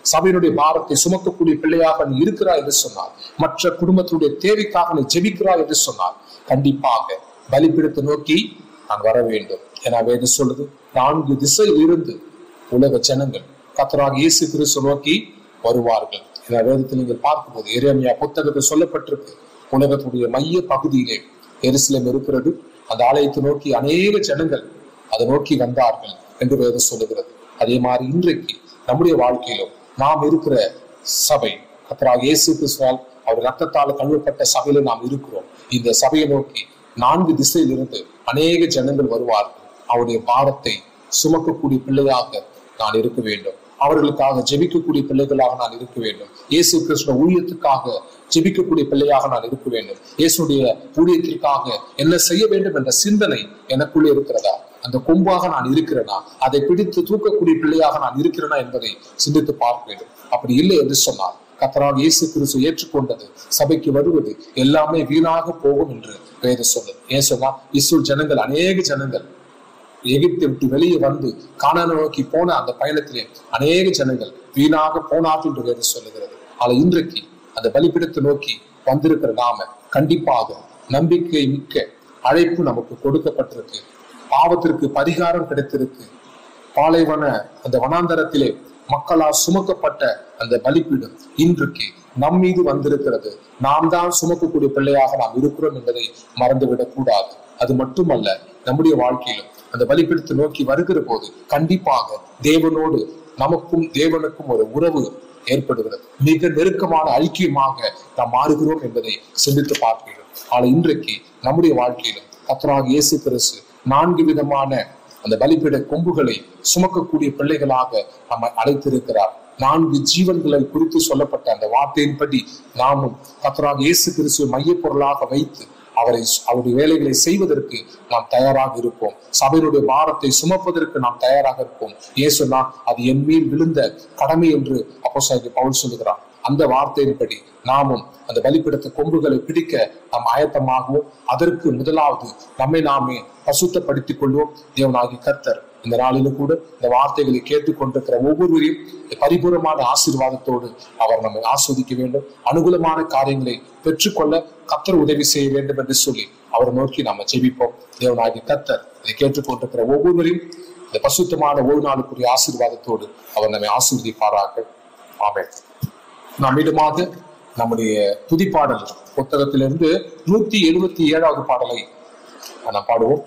சபையினுடைய பாரத்தை சுமக்கக்கூடிய பிள்ளையாக நீ இருக்கிறாய் என்று சொன்னார் மற்ற குடும்பத்தினுடைய தேவைக்காக நீ ஜெபிக்கிறாய் என்று சொன்னார் கண்டிப்பாக பலிப்பிடத்தை நோக்கி நான் வர வேண்டும் என வேதம் சொல்லுது நான்கு திசையில் இருந்து உலக ஜனங்கள் கத்தராக இயேசு கிறிஸ்து நோக்கி வருவார்கள் என வேதத்தில் நீங்கள் பார்க்கும்போது எரேமியா புத்தகத்தில் சொல்லப்பட்டிருக்கு உலகத்துடைய மைய பகுதியிலே எருசலேம் இருக்கிறது அந்த ஆலயத்தை நோக்கி அநேக ஜனங்கள் அதை நோக்கி வந்தார்கள் என்று வேதம் சொல்லுகிறது அதே மாதிரி இன்றைக்கு நம்முடைய வாழ்க்கையிலும் நாம் இருக்கிற சபை கத்தராக இயேசு கிறிஸ்துவால் அவர் ரத்தத்தால் கழுவப்பட்ட சபையில நாம் இருக்கிறோம் இந்த சபையை நோக்கி நான்கு திசையிலிருந்து அநேக ஜனங்கள் வருவார்கள் அவருடைய பாரத்தை சுமக்கக்கூடிய பிள்ளையாக நான் இருக்க வேண்டும் அவர்களுக்காக ஜெபிக்கக்கூடிய பிள்ளைகளாக நான் இருக்க வேண்டும் இயேசு கிருஷ்ண ஊழியத்துக்காக ஜெபிக்கக்கூடிய பிள்ளையாக நான் இருக்க வேண்டும் இயேசுடைய ஊழியத்திற்காக என்ன செய்ய வேண்டும் என்ற சிந்தனை எனக்குள்ளே இருக்கிறதா அந்த கொம்பாக நான் இருக்கிறேனா அதை பிடித்து தூக்கக்கூடிய பிள்ளையாக நான் இருக்கிறேனா என்பதை சிந்தித்து பார்க்க வேண்டும் அப்படி இல்லை என்று சொன்னால் கத்தராக இயேசு கிறிஸ்து ஏற்றுக்கொண்டது சபைக்கு வருவது எல்லாமே வீணாக போகும் என்று வேத சொல்லுது ஏன் சொன்னா இஸ்ரேல் ஜனங்கள் அநேக ஜனங்கள் எகிப்தை விட்டு வெளியே வந்து கானான நோக்கி போன அந்த பயணத்திலே அநேக ஜனங்கள் வீணாக போனார்கள் என்று வேதம் சொல்லுகிறது ஆனால் இன்றைக்கு அந்த பலிப்பிடத்தை நோக்கி வந்திருக்கிற நாம கண்டிப்பாக நம்பிக்கை மிக்க அழைப்பு நமக்கு கொடுக்கப்பட்டிருக்கு பாவத்திற்கு பரிகாரம் கிடைத்திருக்கு பாலைவன அந்த வனாந்தரத்திலே மக்களால் சுமக்கப்பட்ட அந்த பலிப்பீடம் இன்றைக்கு நம் மீது வந்திருக்கிறது நாம் தான் சுமக்கக்கூடிய பிள்ளையாக நாம் இருக்கிறோம் என்பதை மறந்துவிடக் கூடாது அது மட்டுமல்ல நம்முடைய வாழ்க்கையிலும் அந்த பலிப்பீடத்தை நோக்கி வருகிற போது கண்டிப்பாக தேவனோடு நமக்கும் தேவனுக்கும் ஒரு உறவு ஏற்படுகிறது மிக நெருக்கமான ஐக்கியமாக நாம் மாறுகிறோம் என்பதை சிந்தித்து பார்க்கிறோம் ஆனால் இன்றைக்கு நம்முடைய வாழ்க்கையிலும் கத்தராக இயேசு கிறிஸ்து நான்கு விதமான அந்த பலிபீட கொம்புகளை சுமக்கக்கூடிய பிள்ளைகளாக நம்மை அழைத்திருக்கிறார் நான்கு ஜீவன்களை குறித்து சொல்லப்பட்ட அந்த வார்த்தையின்படி நாமும் கத்தராக இயேசு கிறிஸ்துவை மையப் பொருளாக வைத்து அவரை அவருடைய வேலைகளை செய்வதற்கு நாம் தயாராக இருப்போம் சபையினுடைய பாரத்தை சுமப்பதற்கு நாம் தயாராக இருப்போம் ஏன் சொன்னா அது என் மீது விழுந்த கடமை என்று அப்போ பவுல் சொல்லுகிறான் அந்த வார்த்தையின்படி நாமும் அந்த பலிப்பிடத்த கொம்புகளை பிடிக்க நாம் ஆயத்தமாகவும் அதற்கு முதலாவது நம்மை நாமே பசுத்தப்படுத்திக் கொள்வோம் தேவனாகி கர்த்தர் இந்த நாளிலும் கூட இந்த வார்த்தைகளை கேட்டுக்கொண்டிருக்கிற ஒவ்வொருவரையும் பரிபூரமான ஆசீர்வாதத்தோடு அவர் நம்மை ஆஸ்வதிக்க வேண்டும் அனுகூலமான காரியங்களை பெற்றுக்கொள்ள கத்தர் உதவி செய்ய வேண்டும் என்று சொல்லி அவரை நோக்கி நாம ஜெபிப்போம் தேவனாகி கத்தர் இதை கேட்டுக்கொண்டிருக்கிற ஒவ்வொருவரையும் இந்த பசுத்தமான ஒரு நாளுக்குரிய ஆசீர்வாதத்தோடு அவர் நம்மை ஆசீர்வதிப்பாராக ஆமென் நாம் மீண்டுமாக நம்முடைய துதிப்பாடல் புத்தகத்திலிருந்து நூத்தி எழுபத்தி ஏழாவது பாடலை நாம் பாடுவோம்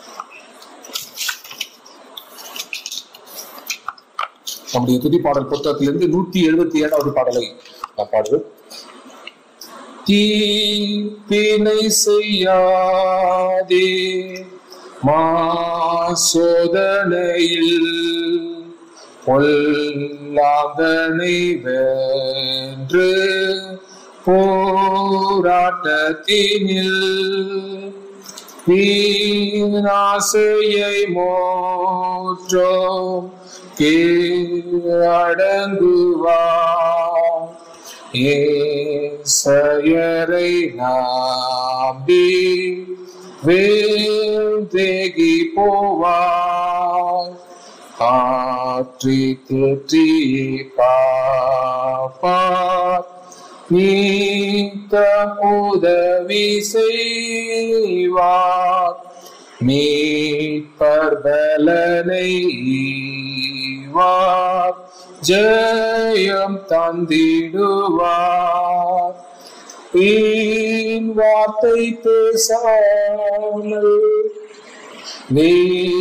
நம்முடைய துதிப்பாடல் புத்தகத்திலிருந்து நூத்தி எழுபத்தி ஏழாவது பாடலை நாம் பாடுவோம் தீப்பினை செய்யாதே மாசோதனையில் பொல்லாங்கனை வென்று போராட்டத்தினில் வீணாசையை மோற்றோ கீழடங்குவார் ஏசையரை நாம்பி வேந்தேகி போவார் காற்றி தேற்றி பாப்பார் நீத்த உதவி செய்வார் மீட்பர் பலனை ஈவார் ஜெயம் தந்திடுவார் வீண் வார்த்தை பேசாமல் நீ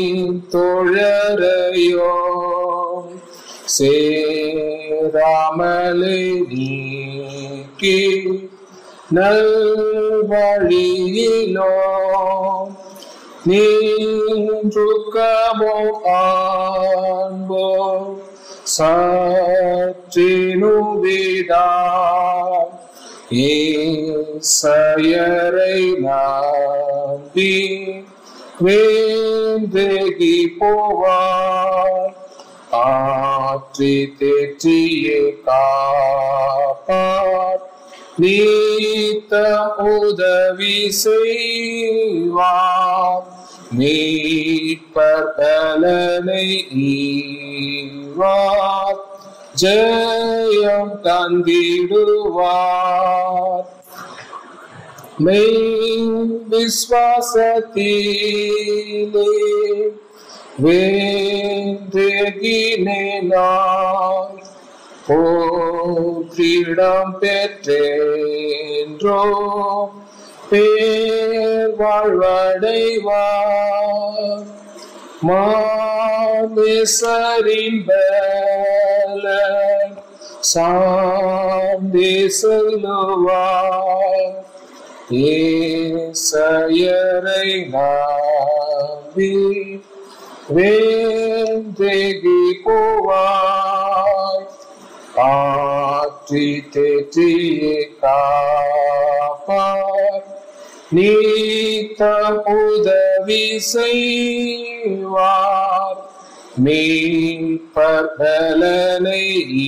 தோழரையோ சேராமலை நீக்கி நல்வழியிலோ நீன்றுக்கமோ காண்போ சற்றினுவிடா ஏசையரை நம்பி வேந்தகி போவார் ஆற்றி தேற்றியே காப்பார் நீத்த உதவி செய்வார் மீட்பர் பலனை ஈவார் ஜெயம் தந்திடுவார் மெய் விஸ்வாசத்திலே வேந்தகினே நான் போற்றிடம் பெற்றேன்றோ பேர் வாழ்வடைவார் மாமேசரின் பல சாந்தி செல்லுவார் ஏசையரை நாவி வேந்தேகி போவாய் காற்றி தேற்றியே காப்பார் நீத்த உதவி செய்வார் மீட்பர் பலனை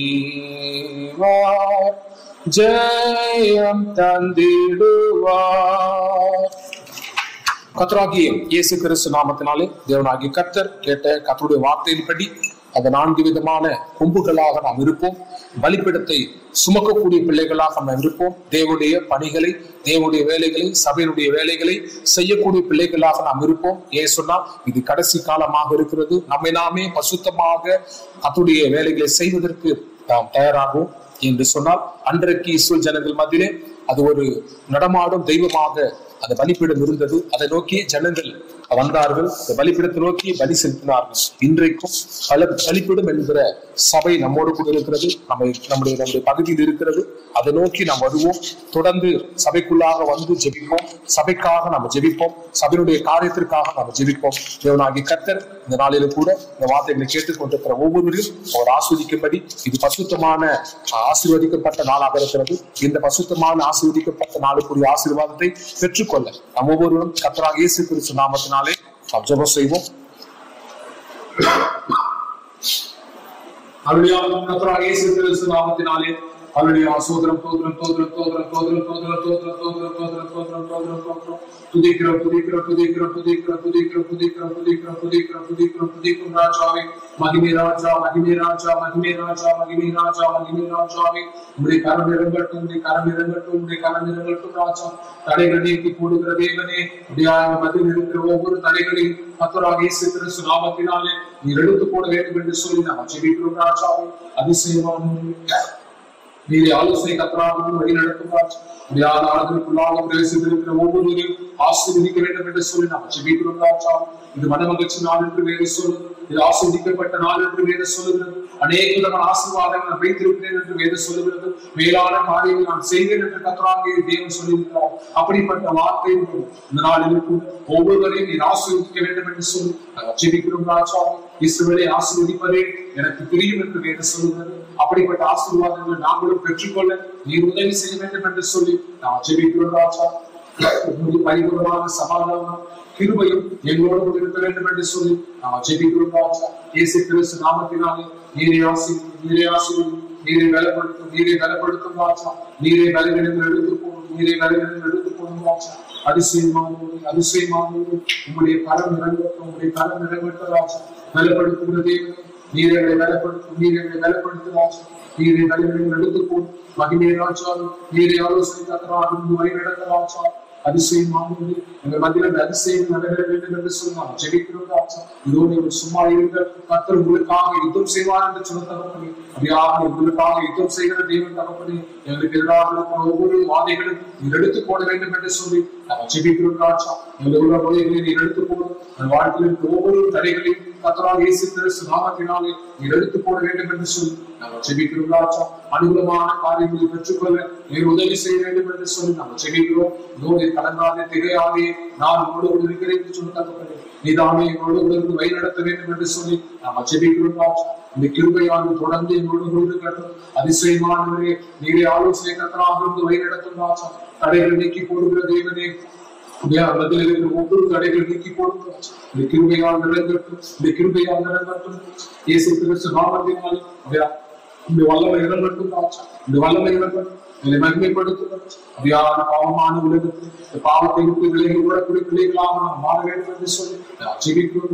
ஈவார் ஜெயம் தந்திடுவார் கத்தராகிய இயேசு கிறிஸ்து நாமத்தினாலே தேவனாகிய கர்த்தர் கேட்ட கத்தருடைய வார்த்தையின்படி அந்த நான்கு விதமான கொம்புகளாக நாம் இருப்போம் பலிப்பிடத்தை சுமக்கக்கூடிய பிள்ளைகளாக நாம் இருப்போம் தேவனுடைய பணிகளை தேவனுடைய வேலைகளை சபையினுடைய வேலைகளை செய்யக்கூடிய பிள்ளைகளாக நாம் இருப்போம் ஏன் சொன்னால் இது கடைசி காலமாக இருக்கிறது நம்மை நாமே பசுத்தமாக கத்துடைய வேலைகளை செய்வதற்கு நாம் தயாராகும் என்று சொன்னால் அன்றைக்கு இஸ்ரேல் ஜனங்கள் மத்தியிலே அது ஒரு நடமாடும் தெய்வமாக அந்த பலிப்பீடம் இருந்தது அதை நோக்கி ஜனங்கள் வந்தார்கள் அந்த பலிப்பீடத்தை நோக்கி பலி செலுத்தினார்கள் இன்றைக்கும் பல பலிப்பீடம் என்கிற சபை நம்மோடு கூட இருக்கிறது நம்ம நம்முடைய நம்முடைய பகுதியில் இருக்கிறது அதை நோக்கி நாம் வருவோம் தொடர்ந்து சபைக்குள்ளாக வந்து ஜெபிப்போம் சபைக்காக நாம் ஜெபிப்போம் சபையினுடைய காரியத்திற்காக நாம் ஜெபிப்போம் தேவனாகி கத்தர் இந்த நாளிலும் கூட இந்த வார்த்தைகளை கேட்டுக்கொண்டிருக்கிற ஒவ்வொருவரையும் அவர் ஆஸ்வதிக்கும்படி இது பசுத்தமான ஆசீர்வதிக்கப்பட்ட நாளாக இருக்கிறது இந்த பசுத்தமான ஆசீர்வதிக்கப்பட்ட நாளுக்குரிய ஆசீர்வாதத்தை பெற்றுக்கொள்ள நம் ஒவ்வொருவரும் கத்தராக இயேசு கிறிஸ்து நாமத்தினாலே நாம் ஜெபம் செய்வோம் அவருடைய கத்தராக இயேசு கிறிஸ்து நாமத்தினாலே அவருடைய சோதரம் தோதரம் தோதரம் தோதரம் தோதரம் தோதரம் தோதரம் தோதரம் தோதரம் தோதரம் தோதரம் தோதரம் துதிக்கிறோம் துதிக்கிறோம் துதிக்கிறோம் துதிக்கிறோம் துதிக்கிறோம் துதிக்கிறோம் துதிக்கிறோம் துதிக்கிறோம் துதிக்கிறோம் துதிக்கும் ராஜாவே மகிமே ராஜா மகிமே ராஜா மகிமே ராஜா மகிமே ராஜா மகிமே ராஜாவே உடைய கரம் இறங்கட்டும் உடைய கரம் இறங்கட்டும் உடைய கரம் இறங்கட்டும் ராஜா தடைகள் நீக்கி போடுகிற தேவனே உடைய மதில் இருக்கிற ஒவ்வொரு தடைகளையும் கத்தராக இயேசு கிறிஸ்து நாமத்தினாலே நீர் எடுத்து போட வேண்டும் என்று சொல்லி நாம் ஜெபிக்கிறோம் ராஜாவே அதிசயமான நீரை ஆலோசனை கத்தராகவும் வழி நடத்துவார் முடியாத ஆளுக்குள்ளாக பிரவேசித்திருக்கிற ஒவ்வொருவரையும் ஆசீர்வதிக்க வேண்டும் என்று சொல்லி நாம் ஜெபிக்கிறோம் ராஜா இது மனமகிழ்ச்சி நாள் என்று வேறு சொல்லு இது ஆஸ்வதிக்கப்பட்ட நாள் என்று வேறு சொல்லுகிறது அநேக விதமான ஆசீர்வாதங்கள் நான் வைத்திருக்கிறேன் என்று வேறு சொல்லுகிறது மேலான காரியங்கள் நான் செய்வேன் என்று கத்தராக தேவன் சொல்லியிருக்கிறார் அப்படிப்பட்ட வார்த்தை இந்த நாளில் கூட ஒவ்வொருவரையும் நீர் ஆசீர்வதிக்க வேண்டும் என்று சொல்லி நாங்கள் ஜெபிக்கிறோம் ராஜா இஸ்ரவேலை ஆசீர்வதிப்பதே எனக்கு பிரியும் என்று வேறு சொல்லுகிறது அப்படிப்பட்ட ஆசீர்வாதங்கள் நாங்களும் பெற்றுக்கொள்ள நீர் உதவி செய்ய வேண்டும் என்று சொல்லி நாம் ஜெபிக்கிறோம் ராஜா உம்முடைய பரிபூர்ணமான சமாதானம் கிருபையும் எங்களோடு கூட இருக்க வேண்டும் என்று சொல்லி நாம் ஜெபிக்கிறோம் ராஜா இயேசு கிறிஸ்து நாமத்தினாலே நீரை ஆசி நீரை ஆசீர்வதி நீரை பலப்படுத்தும் நீரை பலப்படுத்தும் ராஜா நீரை பலவிடங்கள் எடுத்து போடும் நீரை பலவிடங்கள் எடுத்து போடும் ராஜா அதிசயமானது அதிசயமானது உங்களுடைய கரம் இறங்கட்டும் உங்களுடைய கரம் இறங்கட்டும் ராஜா பலப்படுத்துகிற தேவன் நீரை பலப்படுத்தும் நீரை பலப்படுத்தும் ராஜா நீரை பலவிடங்கள் எடுத்து போடும் மகிமே ராஜா நீரை ஆலோசனை கத்தராக வழி நடத்த ராஜா அதிசயமானது எங்கள் மத்தியில் அந்த அதிசயம் நடைபெற வேண்டும் என்று சொன்னார் ஜெபிக்கிறோம் ராஜா இதோ நீங்கள் சும்மா இருங்க கத்தர் உங்களுக்காக யுத்தம் செய்வார் என்று சொன்ன தகப்பனே அப்படியாக உங்களுக்காக யுத்தம் செய்கிற தேவன் தகப்பனே எங்களுக்கு எதிராக இருக்கிற ஒவ்வொரு வாதைகளும் நீர் எடுத்து போட வேண்டும் என்று சொல்லி நாங்கள் ஜெபிக்கிறோம் ராஜா எங்களுடைய உள்ள வழிகளை நீர் எடுத்து போடும் என் வாழ்க்கையில் இருக்கிற ஒவ்வொரு தடைகளையும் கத்தராக இயேசு கிறிஸ்து நாமத்தினாலே நீர் எடுத்து போட வேண்டும் என்று சொல்லி நாங்கள் ஜெபிக்கிறோம் ராஜா அனுகூலமான காரியங்களை பெற்றுக்கொள்ள நீர் உதவி செய்ய வேண்டும் என்று சொல்லி நாங்கள் ஜெபிக்கிறோம் நோயை கலங்காதே திகையாதே நான் உங்களோடு இருக்கிறேன் என்று சொல்லி தகப்பனே நீதானே எங்களோடு கூட இருந்து வழி நடத்த வேண்டும் என்று சொல்லி நாங்கள் ஜெபிக்கிறோம் ராஜா இந்த கிருபையானது தொடர்ந்து எங்களோடு கூட இருக்கட்டும் அதிசயமானவரே நீரே ஆலோசனை கத்தராக இருந்து வழி நடத்தும் ராஜா தடைகளை நீக்கி போடுகிற தேவனே மத்தியில் இருக்கிற ஒவ்வொரு தடைகள் நீக்கி போடுங்க இந்த கிருபையால் நிறங்கட்டும் இந்த கிருபையால் நிறங்கட்டும் இயேசு கிறிஸ்து நாமத்தினால் அப்படியா இந்த வல்லமை இறங்கட்டும் ராஜா இந்த வல்லமை இறங்கட்டும் என்னை மகிமைப்படுத்தும் அப்படியான பாவமான உலகத்தில் இந்த பாவத்தை விட்டு விலகி விடக்கூடிய பிள்ளைகளாக நாம் மாற வேண்டும் என்று சொல்லி நான் ஜெபிக்கிறோம் ராஜா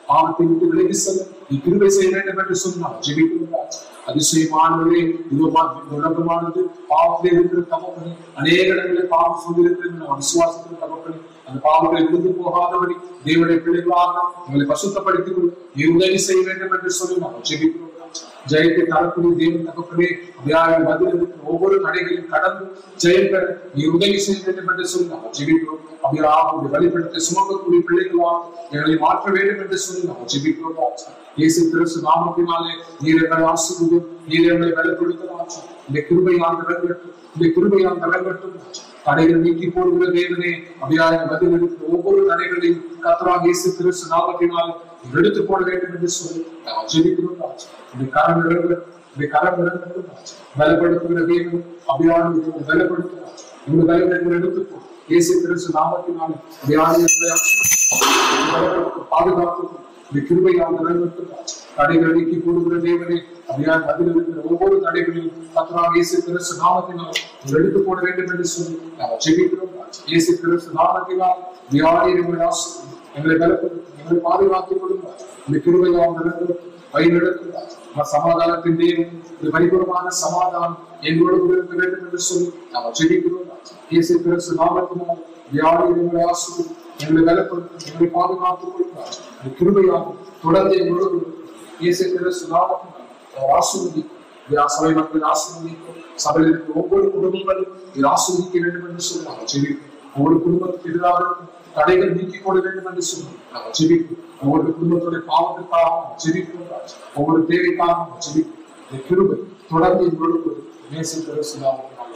பாவத்தை விட்டு விலகி செல்ல நீ கிருபை செய்ய வேண்டும் என்று சொன்னார் ஜெபிக்கிறோம் அதிசயமானவரே இது உலகமானது பாவத்திலே இருக்கிற தகப்பனே அநேக இடங்களில் பாவம் சொல்லியிருக்கிறது நான் விசுவாசத்தில் தகப்பனே அந்த பாவங்களை விழுந்து போகாதபடி தேவனுடைய பிள்ளைகளாக உங்களை பசுத்தப்படுத்திக் கொள்ள நீ உதவி செய்ய வேண்டும் என்று சொல்லி நாம் ஜெபிக்கிறோம் ஜெயத்தை தரக்கூடிய தேவன் தகப்பனே வியாழ பதில் இருக்கிற ஒவ்வொரு தடைகளையும் கடந்து ஜெயம் பெற நீ உதவி செய்ய வேண்டும் என்று சொல்லி நாம் ஜெபிக்கிறோம் அப்படியாக உடைய வழிபடத்தை சுமக்கக்கூடிய பிள்ளைகளாக எங்களை மாற்ற வேண்டும் என்று சொல்லி நாம் ஜெபிக்கிறோம் ராஜா. இயேசு கிறிஸ்து நாமத்தினாலே நீர் எங்களை ஆசிர்வதும் நீர் எங்களை வெளிப்படுத்தலாம் இந்த கிருபையால் விளங்கட்டும் இந்த கிருபையால் விளங்கட்டும் தடைகள் நீக்கி போடுகிற தேவனே அப்படியாக பதில் இருக்கிற ஒவ்வொரு தடைகளையும் கத்தராக இயேசு கிறிஸ்து நாமத்தினாலே நீர் எடுத்து போட வேண்டும் என்று சொல்லி நாம் ஜெபிக்கிறோம் ராஜா. இந்த கரம் விளங்கட்டும் இந்த கரம் விளங்கட்டும் ராஜா. பலப்படுத்துகிற தேவன் அப்படியான இவங்களை பலப்படுத்துகிறார் இந்த பலங்களை எடுத்துப்போ இயேசு கிறிஸ்து நாமத்தினாலே அப்படியான எங்களை ஆசீர்வதித்து பாதுகாத்து இந்த கிருபையால் நிலைநிறுத்தும் தடைகள் நீக்கி கூடுகிற தேவனே அப்படியான பதில் இருக்கிற ஒவ்வொரு தடைகளையும் கத்தராக இயேசு கிறிஸ்து நாமத்தினால் நீங்கள் எடுத்து போட வேண்டும் என்று சொல்லி நாம் ஜெபிக்கிறோம் இயேசு கிறிஸ்து நாமத்தினால் வியாதி எங்களை ஆசீர்வதித்து எங்களை பலப்படுத்தும் எங்களை பாதுகாத்துக் கொள்ளுங்கள் இந்த கிருபையால் நிலைநிறுத்தும் வழிநடத்தும் நம்ம சமாதானத்தின் தேவன் இந்த பரிபூர்ணமான சமாதானம் எங்களோடு கூட இருக்க வேண்டும் என்று சொல்லி நாம் ஜெபிக்கிறோம் இயேசு கிறிஸ்து நாமத்தினால் வியாதி எங்களை ஆசீர்வதித்து எங்களை பலப்படுத்தும் எங்களை பாதுகாத்துக் கொள்கிறார் இந்த கிருபையால் தொடர்ந்து எங்களோடு கூட இருக்கும். இயேசு கிறிஸ்து நாமத்தினால் அவர் ஆசீர்வதிக்கும் இந்த சபை மக்கள் ஆசீர்வதிக்கும் சபையில் இருக்கிற ஒவ்வொரு குடும்பங்களும் இது ஆசீர்வதிக்க வேண்டும் என்று சொல்லி நாம் ஜெபிக்கிறோம் ஒவ்வொரு குடும்பத்துக்கு எதிராக இருக்கும் தடைகள் நீக்கிக் கொள்ள வேண்டும் என்று சொல்லி நாம் ஜெபிக்கிறோம் ஒவ்வொரு குடும்பத்துடைய பாவத்துக்காக நாம் ஜெபிக்கிறோம் ராஜா. ஒவ்வொரு தேவைக்காக நாம் ஜெபிக்கிறோம் இந்த கிருபை தொடர்ந்து எங்களோடு கூட இருக்கும். இயேசு கிறிஸ்து நாமத்தினாலே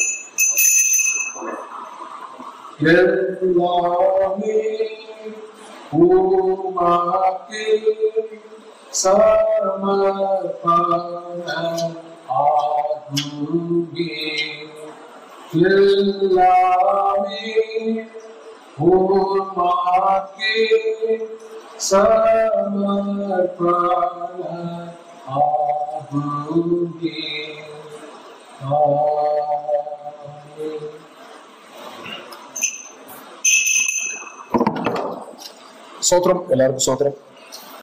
எல்லாமே உமக்கே சமர்ப்பண ஆகுமே எல்லாமே உமக்கே சமர்ப்பண ஆகுமே ஆமென் சோத்திரம் எல்லாருக்கும் சோத்திரம்